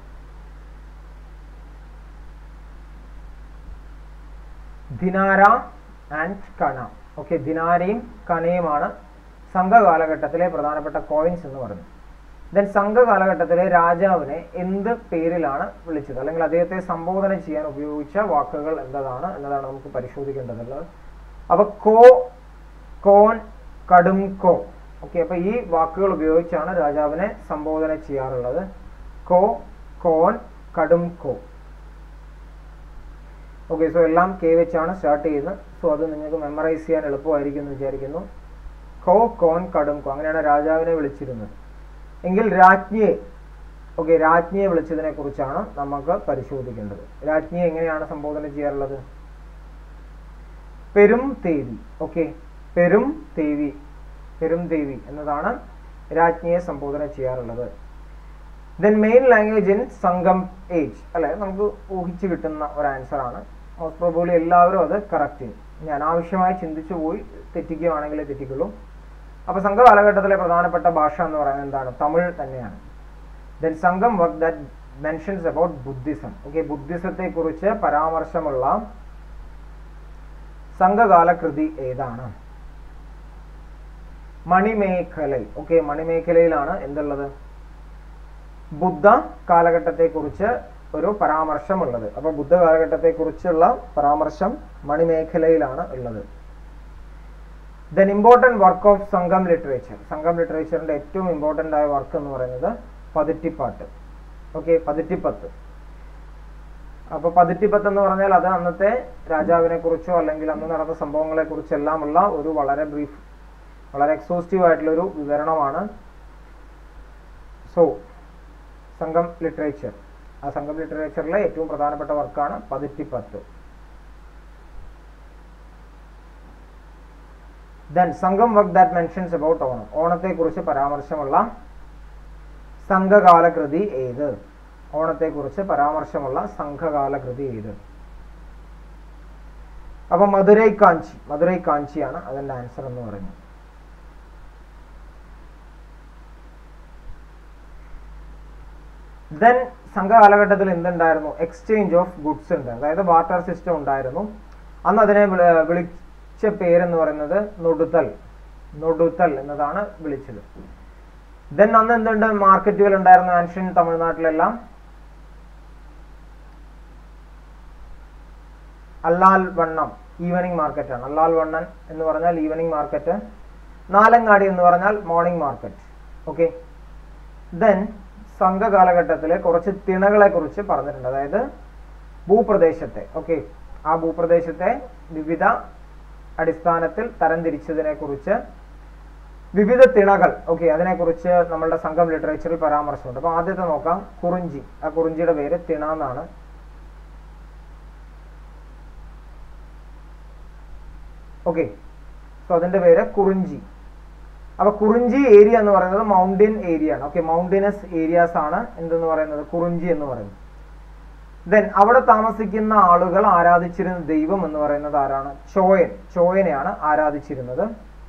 Dinara and Kana okay ദിനാരയും കണയുമാണ് സംഘ കാലഘട്ടത്തിലെ പ്രധാനപ്പെട്ട കോയിൻസ് എന്ന് പറയുന്നത് ദെൻ സംഘ കാലഘട്ടത്തിലെ രാജാവിനെ എന്ത് പേരിലാണ് വിളിച്ചത് അല്ലെങ്കിൽ അദ്ദേഹത്തെ സംബോധന ചെയ്യാൻ ഉപയോഗിച്ച വാക്കുകൾ എന്താണ് എന്നതാണ് നമുക്ക് പരിശോധിക്കേണ്ടതുള്ളത് അപ്പൊ കോ കോൻ കടും കോ ഓക്കെ അപ്പൊ ഈ വാക്കുകൾ ഉപയോഗിച്ചാണ് രാജാവിനെ സംബോധന ചെയ്യാറുള്ളത് കോ കോൻ കടും കോ ഓക്കെ സോ എല്ലാം കെ വെച്ചാണ് സ്റ്റാർട്ട് ചെയ്യുന്നത് സോ അത് നിങ്ങൾക്ക് മെമ്മറൈസ് ചെയ്യാൻ എളുപ്പമായിരിക്കും എന്ന് വിചാരിക്കുന്നു കോ കോൻ കടും കോ അങ്ങനെയാണ് രാജാവിനെ വിളിച്ചിരുന്നത് എങ്കിൽ രാജ്ഞിയെ ഓക്കെ രാജ്ഞിയെ വിളിച്ചതിനെ കുറിച്ചാണ് നമുക്ക് പരിശോധിക്കേണ്ടത് രാജ്ഞിയെ എങ്ങനെയാണ് സംബോധന ചെയ്യാറുള്ളത് പെരും തേവി ഓക്കെ പെരും തേവി പെരും ദേവി എന്നതാണ് രാജ്ഞിയെ സംബോധന ചെയ്യാറുള്ളത് then main language in Sangam age അല്ലെ നമുക്ക് ഊഹിച്ച് കിട്ടുന്ന ഒരു ആൻസർ ആണ് മോസ്റ്റ് പ്രോബബ്ലി എല്ലാവരും അത് കറക്റ്റ് ചെയ്യും ഞാൻ ആവശ്യമായി ചിന്തിച്ചു പോയി തെറ്റിക്കുകയാണെങ്കിലേ തെറ്റിക്കുള്ളൂ അപ്പൊ സംഘ കാലഘട്ടത്തിലെ പ്രധാനപ്പെട്ട ഭാഷ എന്ന് പറയുന്നത് എന്താണ് തമിഴ് തന്നെയാണ് then Sangam work that mentions about Buddhism okay ബുദ്ധിസത്തെ കുറിച്ച് പരാമർശമുള്ള സംഘകാല കൃതി ഏതാണ് മണിമേഖലൈ ഓക്കെ മണിമേഖലയിലാണ് എന്തുള്ളത് ബുദ്ധ കാലഘട്ടത്തെ കുറിച്ച് ഒരു പരാമർശമുള്ളത് അപ്പൊ ബുദ്ധ കാലഘട്ടത്തെ കുറിച്ചുള്ള പരാമർശം മണിമേഖലയിലാണ് ഉള്ളത് then important work of Sangam literature Sangam ലിറ്ററേച്ചറിന്റെ ഏറ്റവും ഇമ്പോർട്ടൻ്റ് ആയ വർക്ക് എന്ന് പറയുന്നത് പതിറ്റിപ്പാട്ട് ഓക്കെ പതിറ്റിപ്പത്ത് അപ്പൊ പതിറ്റിപ്പത്ത് എന്ന് പറഞ്ഞാൽ അത് അന്നത്തെ രാജാവിനെ കുറിച്ചോ അല്ലെങ്കിൽ അന്ന് നടന്ന സംഭവങ്ങളെ കുറിച്ചെല്ലാമുള്ള ഒരു വളരെ ബ്രീഫ് വളരെ എക്സോസ്റ്റീവ് ആയിട്ടുള്ള ഒരു വിവരണമാണ് സോ സംഘം ലിറ്ററേച്ചർ ആ സംഘം ലിറ്ററേച്ചറിലെ ഏറ്റവും പ്രധാനപ്പെട്ട വർക്കാണ് Pathitruppathu then Sangam work that mentions about Onam ഓണത്തെക്കുറിച്ച് പരാമർശമുള്ള സംഘകാല കൃതി ഏത് ഓണത്തെക്കുറിച്ച് പരാമർശമുള്ള സംഘകാല കൃതി ഏത് അപ്പൊ മധുരൈ കാഞ്ചി മധുരൈ കാഞ്ചിയാണ് അതിന്റെ ആൻസർ എന്ന് പറയുന്നത് ദെൻ സംഘകാലഘട്ടത്തിൽ എന്തുണ്ടായിരുന്നു എക്സ്ചേഞ്ച് ഓഫ് ഗുഡ്സ് ഉണ്ട് അതായത് ബാർട്ടർ സിസ്റ്റം ഉണ്ടായിരുന്നു അന്ന് അതിനെ വിളി- വിളിച്ച പേരെന്ന് പറയുന്നത് നൊടുത്തൽ നൊടുത്തൽ എന്നതാണ് വിളിച്ചത് ദെൻ അന്ന് എന്തുണ്ട് മാർക്കറ്റുകൾ ഉണ്ടായിരുന്നു ആൻഷ്യൻ തമിഴ്നാട്ടിലെല്ലാം അല്ലാൽ വണ്ണം ഈവനിങ് മാർക്കറ്റാണ് അല്ലാൽ വണ്ണൻ എന്ന് പറഞ്ഞാൽ ഈവനിങ് മാർക്കറ്റ് നാലങ്ങാടി എന്ന് പറഞ്ഞാൽ മോർണിംഗ് മാർക്കറ്റ് ഓക്കെ ദെൻ സംഘകാലഘട്ടത്തിലെ കുറച്ച് തിണകളെ കുറിച്ച് പറഞ്ഞിട്ടുണ്ട് അതായത് ഭൂപ്രദേശത്തെ ഓക്കെ ആ ഭൂപ്രദേശത്തെ വിവിധ അടിസ്ഥാനത്തിൽ തരംതിരിച്ചതിനെ കുറിച്ച് വിവിധ തിണകൾ ഓക്കെ അതിനെക്കുറിച്ച് നമ്മളുടെ സംഘം ലിറ്ററേച്ചറിൽ പരാമർശമുണ്ട് അപ്പൊ ആദ്യത്തെ നോക്കാം കുറിഞ്ചി ആ കുറിഞ്ചിയുടെ പേര് തിണ എന്നാണ് ഓക്കെ സോ അതിന്റെ പേര് കുറിഞ്ചി അപ്പൊ കുറിഞ്ചി ഏരിയ എന്ന് പറയുന്നത് മൗണ്ടൻ ഏരിയ ആണ് ഓക്കെ മൗണ്ടനസ് ഏരിയാസ് ആണ് എന്തെന്ന് പറയുന്നത് കുറിഞ്ചി എന്ന് പറയുന്നത് ദെൻ അവിടെ താമസിക്കുന്ന ആളുകൾ ആരാധിച്ചിരുന്ന ദൈവം എന്ന് പറയുന്നത് ആരാണ് ചോയൻ ചോയനെയാണ് ആരാധിച്ചിരുന്നത്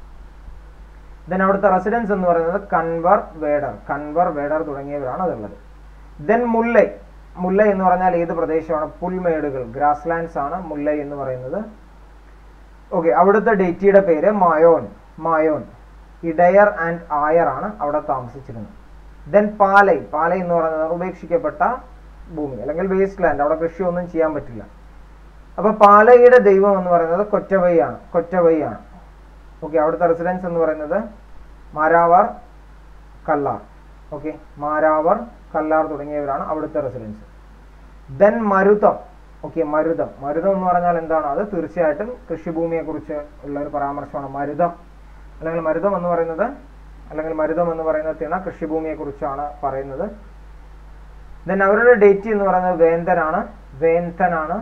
ദെൻ അവിടുത്തെ റെസിഡൻസ് എന്ന് പറയുന്നത് കൺവർ വേഡർ കൺവർ വേഡർ തുടങ്ങിയവരാണ് അതുള്ളത് ദെൻ മുല്ലൈ മുല്ലൈ എന്ന് പറഞ്ഞാൽ ഏത് പ്രദേശമാണ് പുൽമേടുകൾ ഗ്രാസ് ലാൻഡ്സ് ആണ് മുല്ലൈ എന്ന് പറയുന്നത് ഓക്കെ അവിടുത്തെ ഡേറ്റിയുടെ പേര് മായോൻ മായോൻ ഇടയർ ആൻഡ് ആയർ ആണ് അവിടെ താമസിച്ചിരുന്നത് ദെൻ പാലൈ പാലൈ എന്ന് പറയുന്നത് ഉപേക്ഷിക്കപ്പെട്ട ഭൂമി അല്ലെങ്കിൽ വേസ്റ്റ് ലാൻഡ് അവിടെ കൃഷി ഒന്നും ചെയ്യാൻ പറ്റില്ല അപ്പൊ പാലയുടെ ദൈവം എന്ന് പറയുന്നത് കൊറ്റവൈ ആണ് കൊറ്റവൈ ആണ് ഓക്കെ അവിടുത്തെ റെസിഡൻസ് എന്ന് പറയുന്നത് മാരാവാർ കല്ലാർ ഓക്കെ മാരാവർ കല്ലാർ തുടങ്ങിയവരാണ് അവിടുത്തെ residents then Marutham okay Marutham Marutham എന്ന് പറഞ്ഞാൽ എന്താണ് അത് തീർച്ചയായിട്ടും കൃഷിഭൂമിയെ കുറിച്ച് ഉള്ള ഒരു പരാമർശമാണ് മരുതം അല്ലെങ്കിൽ മരുതം എന്ന് പറയുന്നത് അല്ലെങ്കിൽ മരുതം എന്ന് പറയുന്ന തിണ കൃഷിഭൂമിയെ കുറിച്ചാണ് പറയുന്നത് ദെൻ അവരുടെ ഡേറ്റ് എന്ന് പറയുന്നത് വേന്തനാണ് വേന്തനാണ്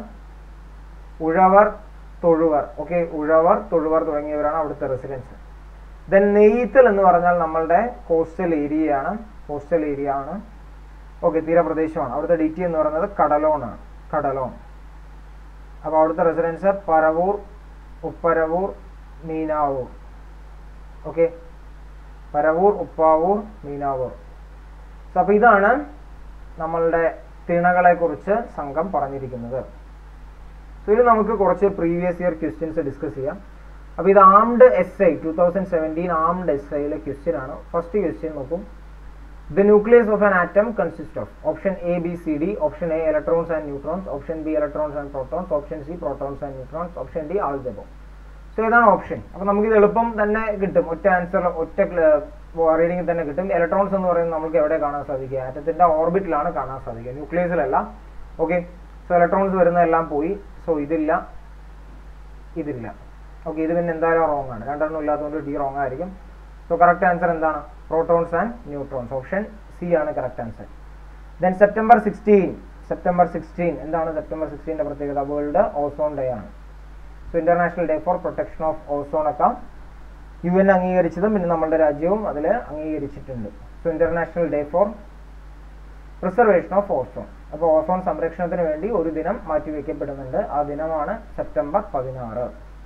ഉഴവർ തൊഴുവർ ഓക്കെ ഉഴവർ തൊഴുവർ തുടങ്ങിയവരാണ് അവിടുത്തെ റെസിഡൻസ് ദെൻ നെയ്ത്തൽ എന്ന് പറഞ്ഞാൽ നമ്മളുടെ കോസ്റ്റൽ ഏരിയയാണ് കോസ്റ്റൽ ഏരിയ ആണ് ഓക്കെ തീരപ്രദേശമാണ് അവിടുത്തെ ഡേറ്റ് എന്ന് പറയുന്നത് കടലോൺ ആണ് കടലോൺ അപ്പോൾ അവിടുത്തെ residence Paravur Upparavur Meenavur okay Paravur Uppavur Meenavur so അപ്പോൾ ഇതാണ് നമ്മളുടെ തിണകളെ കുറിച്ച് സംഘം പറഞ്ഞിരിക്കുന്നത് സോ ഇത് നമുക്ക് കുറച്ച് പ്രീവിയസ് ഇയർ ക്വസ്റ്റ്യൻസ് ഡിസ്കസ് ചെയ്യാം അപ്പോൾ ഇത് armed S I two thousand seventeen armed S ഐയിലെ ക്വസ്റ്റ്യൻ ആണ് ഫസ്റ്റ് ക്വസ്റ്റ്യൻ നോക്കും The nucleus of an atom consists of option A, B, C, D, option A electrons and neutrons, option B electrons and protons, option C protons and neutrons, option D all the above. So ഇതാണ് option അപ്പൊ നമുക്ക് ഇത് എളുപ്പം തന്നെ കിട്ടും ഒറ്റ answer ഒറ്റ റീഡിംഗിൽ തന്നെ കിട്ടും ഇലക്ട്രോൺസ് എന്ന് പറയുന്നത് നമുക്ക് എവിടെ കാണാൻ സാധിക്കുക ആറ്റത്തിന്റെ ഓർബിറ്റിലാണ് കാണാൻ സാധിക്കുക ന്യൂക്ലിയസിലല്ല ഓക്കെ സോ ഇലക്ട്രോൺസ് വരുന്നതെല്ലാം പോയി സോ ഇതില്ല ഇതില്ല ഓക്കെ ഇത് പിന്നെ എന്തായാലും റോങ് ആണ് രണ്ടെണ്ണം ഇല്ലാത്തതുകൊണ്ട് ഡി റോങ് ആയിരിക്കും സോ കറക്റ്റ് ആൻസർ എന്താണ് protons and neutrons option C ആണ് correct answer then September sixteen September sixteen എന്താണ് സെപ്റ്റംബർ സിക്സ്റ്റീൻ്റെ പ്രത്യേകത വേൾഡ് ഓസോൺ ഡേ ആണ് so international day for protection of ozone okay U N അംഗീകരിച്ചതും പിന്നെ നമ്മുടെ രാജ്യവും അതിൽ അംഗീകരിച്ചിട്ടുണ്ട് so international day for preservation of ozone അപ്പോൾ ഓസോൺ സംരക്ഷണത്തിന് വേണ്ടി ഒരു ദിനം മാറ്റിവെക്കപ്പെടുന്നുണ്ട് ആ ദിനമാണ് സെപ്റ്റംബർ പതിനാറ്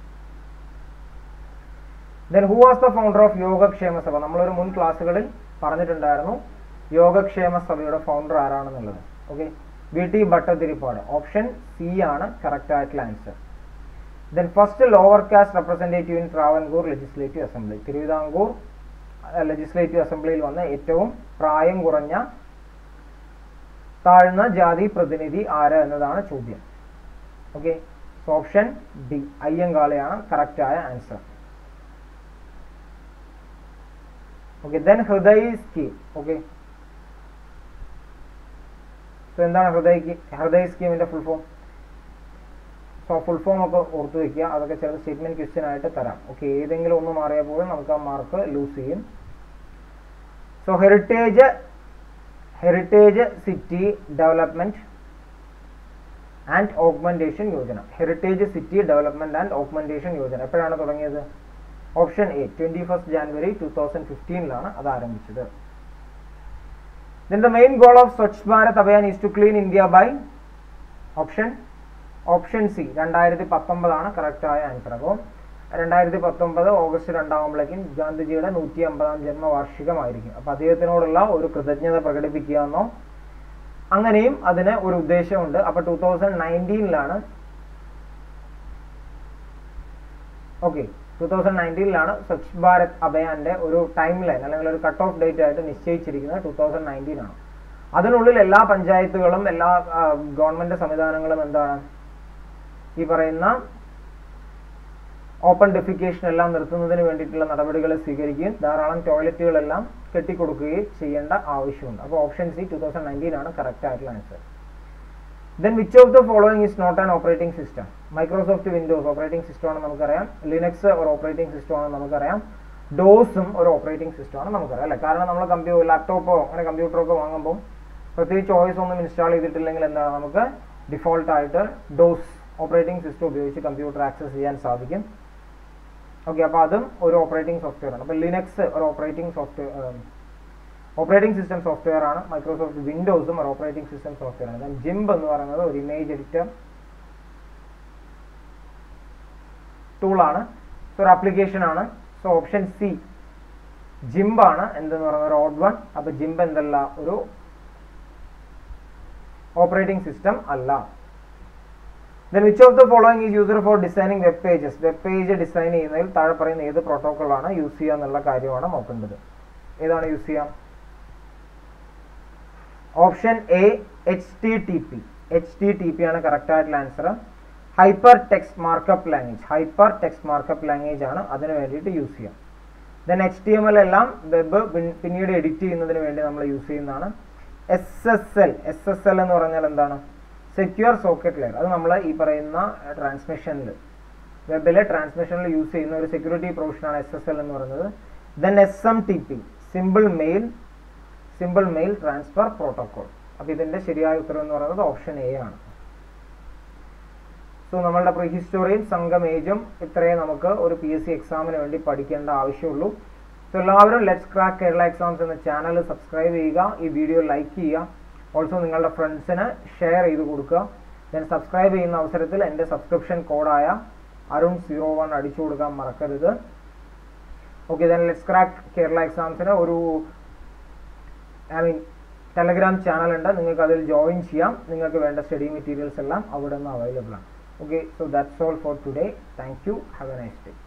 then who was the founder of Yogakshema Sabha നമ്മളൊരു മുൻ ക്ലാസ്സുകളിൽ പറഞ്ഞിട്ടുണ്ടായിരുന്നു യോഗക്ഷേമ സഭയുടെ ഫൗണ്ടർ ആരാണെന്നുള്ളത് okay V T Bhattathiripad option C ആണ് കറക്റ്റ് ആയിട്ടുള്ള answer then first lower caste representative in Travancore legislative assembly Thiruvithamkoor legislative അസംബ്ലിയിൽ വന്ന ഏറ്റവും പ്രായം കുറഞ്ഞ താഴ്ന്ന ജാതി പ്രതിനിധി ആര് എന്നതാണ് ചോദ്യം ഓക്കെ ഓപ്ഷൻ ഡി അയ്യങ്കാളിയാണ് കറക്റ്റ് ആയ answer okay then Hriday scheme okay so എന്താണ് ഹൃദയ് ഹൃദയ് സ്കീമിന്റെ full form so full form okay ഓർത്ത് വെക്കുക അതൊക്കെ ചില സ്റ്റേറ്റ്മെന്റ് ക്വസ്റ്റ്യൻ ആയിട്ട് തരാം ഓക്കെ ഏതെങ്കിലും ഒന്ന് മാറിയാൽ പോലും നമുക്ക് ആ മാർക്ക് ലൂസ് ചെയ്യും so heritage heritage city development and augmentation Yojana heritage city development and augmentation Yojana എപ്പോഴാണ് തുടങ്ങിയത് option A twenty first January two thousand ഫിഫ്റ്റീനിലാണ് അത് ആരംഭിച്ചത് then the main goal of Swachh Bharat Abhiyan is to clean India by option option C രണ്ടായിരത്തി പത്തൊമ്പതാണ് correct ആയ answer അപ്പോൾ രണ്ടായിരത്തി പത്തൊമ്പത് ഓഗസ്റ്റ് രണ്ടാകുമ്പോഴേക്കും ഗാന്ധിജിയുടെ നൂറ്റി അമ്പതാം ജന്മവാർഷികമായിരിക്കും അപ്പൊ അദ്ദേഹത്തിനോടുള്ള ഒരു കൃതജ്ഞത പ്രകടിപ്പിക്കുക എന്നോ അങ്ങനെയും അതിന് ഒരു ഉദ്ദേശമുണ്ട് അപ്പൊ ടൂ തൗസൻഡ് നയൻറ്റീനിലാണ് ഓക്കെ ടൂ തൗസൻഡ് നയൻറ്റീനിലാണ് സ്വച്ഛ് ഭാരത് അഭിയാന്റെ ഒരു ടൈം ലൈൻ അല്ലെങ്കിൽ ഒരു കട്ട് ഓഫ് ഡേറ്റ് ആയിട്ട് നിശ്ചയിച്ചിരിക്കുന്നത് ടൂ തൗസൻഡ് നയൻറ്റീൻ ആണ് അതിനുള്ളിൽ എല്ലാ പഞ്ചായത്തുകളും എല്ലാ ഗവൺമെന്റ് സംവിധാനങ്ങളും എന്താണ് ഈ പറയുന്ന ഓപ്പൺ ഡെഫിക്കേഷൻ എല്ലാം നിർത്തുന്നതിന് വേണ്ടിയിട്ടുള്ള നടപടികൾ സ്വീകരിക്കുകയും ധാരാളം ടോയ്ലറ്റുകളെല്ലാം കെട്ടിക്കൊടുക്കുകയും ചെയ്യേണ്ട ആവശ്യമുണ്ട് അപ്പോൾ option C two thousand nineteen ആണ് കറക്റ്റ് ആയിട്ടുള്ള answer then which of the following is not an operating system Microsoft Windows operating system ആണെന്ന് നമുക്കറിയാം ലിനക്സ് ഒരു ഓപ്പറേറ്റിംഗ് സിസ്റ്റം ആണെന്ന് നമുക്കറിയാം ഡോസും ഒരു ഓപ്പറേറ്റിംഗ് സിസ്റ്റം ആണ് നമുക്കറിയാം അല്ലേ കാരണം നമ്മൾ കമ്പ്യൂട്ടർ ലാപ്ടോപ്പോ അങ്ങനെ കമ്പ്യൂട്ടറോ ഒക്കെ വാങ്ങുമ്പോൾ പ്രത്യേകിച്ച് ഓയിസ് ഒന്നും ഇൻസ്റ്റാൾ ചെയ്തിട്ടില്ലെങ്കിൽ എന്താണ് നമുക്ക് ഡിഫോൾട്ട് ആയിട്ട് ഡോസ് ഓപ്പറേറ്റിംഗ് സിസ്റ്റം ഉപയോഗിച്ച് കമ്പ്യൂട്ടർ ആക്സസ് ചെയ്യാൻ സാധിക്കും ഓക്കെ അപ്പോൾ അതും ഒരു ഓപ്പറേറ്റിംഗ് സോഫ്റ്റ്വെയർ ആണ് അപ്പോൾ ലിനക്സ് ഒരു operating software operating system software ആണ് മൈക്രോസോഫ്റ്റ് വിൻഡോസും ഒരു ഓപ്പറേറ്റിംഗ് സിസ്റ്റം സോഫ്റ്റ്വെയർ ആണ് ദെൻ ജിംബ് എന്ന് പറയുന്നത് ഒരു ഇമേജ് എഡിറ്റർ ടൂളാണ് സോ ഒരു ആപ്ലിക്കേഷൻ ആണ് സോ ഓപ്ഷൻ സി ജിംബ് ആണ് എന്തെന്ന് പറയുന്നത് ഒരു ഓഡ് വൺ അപ്പോൾ ജിംബ് എന്തല്ല ഒരു ഓപ്പറേറ്റിംഗ് സിസ്റ്റം അല്ല then which of the following is user for designing web pages web page design ചെയ്യുന്നതിൽ താഴെ പറയുന്ന ഏത് പ്രോട്ടോക്കോൾ ആണ് യൂസ് ചെയ്യുക എന്നുള്ള കാര്യമാണ് നോക്കേണ്ടത് ഏതാണ് യൂസ് ചെയ്യാം option A H T T P H T T P ആണ് കറക്റ്റ് ആയിട്ടുള്ള answer hypertext markup language hypertext markup language ആണ് അതിന് വേണ്ടിയിട്ട് യൂസ് ചെയ്യാം then H T M L എല്ലാം വെബ് പിന്നീട് എഡിറ്റ് ചെയ്യുന്നതിന് വേണ്ടി നമ്മൾ യൂസ് ചെയ്യുന്നതാണ് S S L S S L എന്ന് പറഞ്ഞാൽ എന്താണ് സെക്യൂർ സോക്കറ്റ് ലെയർ അത് നമ്മൾ ഈ പറയുന്ന ട്രാൻസ്മിഷനിൽ വെബിലെ ട്രാൻസ്മിഷനിൽ യൂസ് ചെയ്യുന്ന ഒരു സെക്യൂരിറ്റി പ്രൊവിഷനാണ് എസ് എസ് എൽ എന്ന് പറയുന്നത് then S M T P simple mail simple mail transfer protocol അപ്പോൾ ഇതിന്റെ ശരിയായ ഉത്തരം എന്ന് പറയുന്നത് ഓപ്ഷൻ എ ആണ് സോ നമ്മളുടെ പ്രീ ഹിസ്റ്റോറിയും സംഘം ഏജും ഇത്രയും നമുക്ക് ഒരു പി എസ് സി എക്സാമിന് വേണ്ടി പഠിക്കേണ്ട ആവശ്യമുള്ളൂ സോ എല്ലാവരും ലെറ്റ്സ് ക്രാക്ക് കേരള എക്സാംസ് എന്ന ചാനൽ സബ്സ്ക്രൈബ് ചെയ്യുക ഈ വീഡിയോ ലൈക്ക് ചെയ്യുക ഓൾസോ നിങ്ങളുടെ ഫ്രണ്ട്സിന് ഷെയർ ചെയ്ത് കൊടുക്കുക ദെൻ സബ്സ്ക്രൈബ് ചെയ്യുന്ന അവസരത്തിൽ എൻ്റെ സബ്സ്ക്രിപ്ഷൻ കോഡായ അരുൺ സീറോ വൺ അടിച്ചു കൊടുക്കാൻ മറക്കരുത് okay then let's crack Kerala എക്സാംസിന് ഒരു ഐ മീൻ ടെലഗ്രാം ചാനൽ ഉണ്ട് നിങ്ങൾക്ക് അതിൽ ജോയിൻ ചെയ്യാം നിങ്ങൾക്ക് വേണ്ട സ്റ്റഡി മെറ്റീരിയൽസ് എല്ലാം അവിടെ നിന്ന് അവൈലബിൾ ആണ് okay so that's all for today thank you have a nice day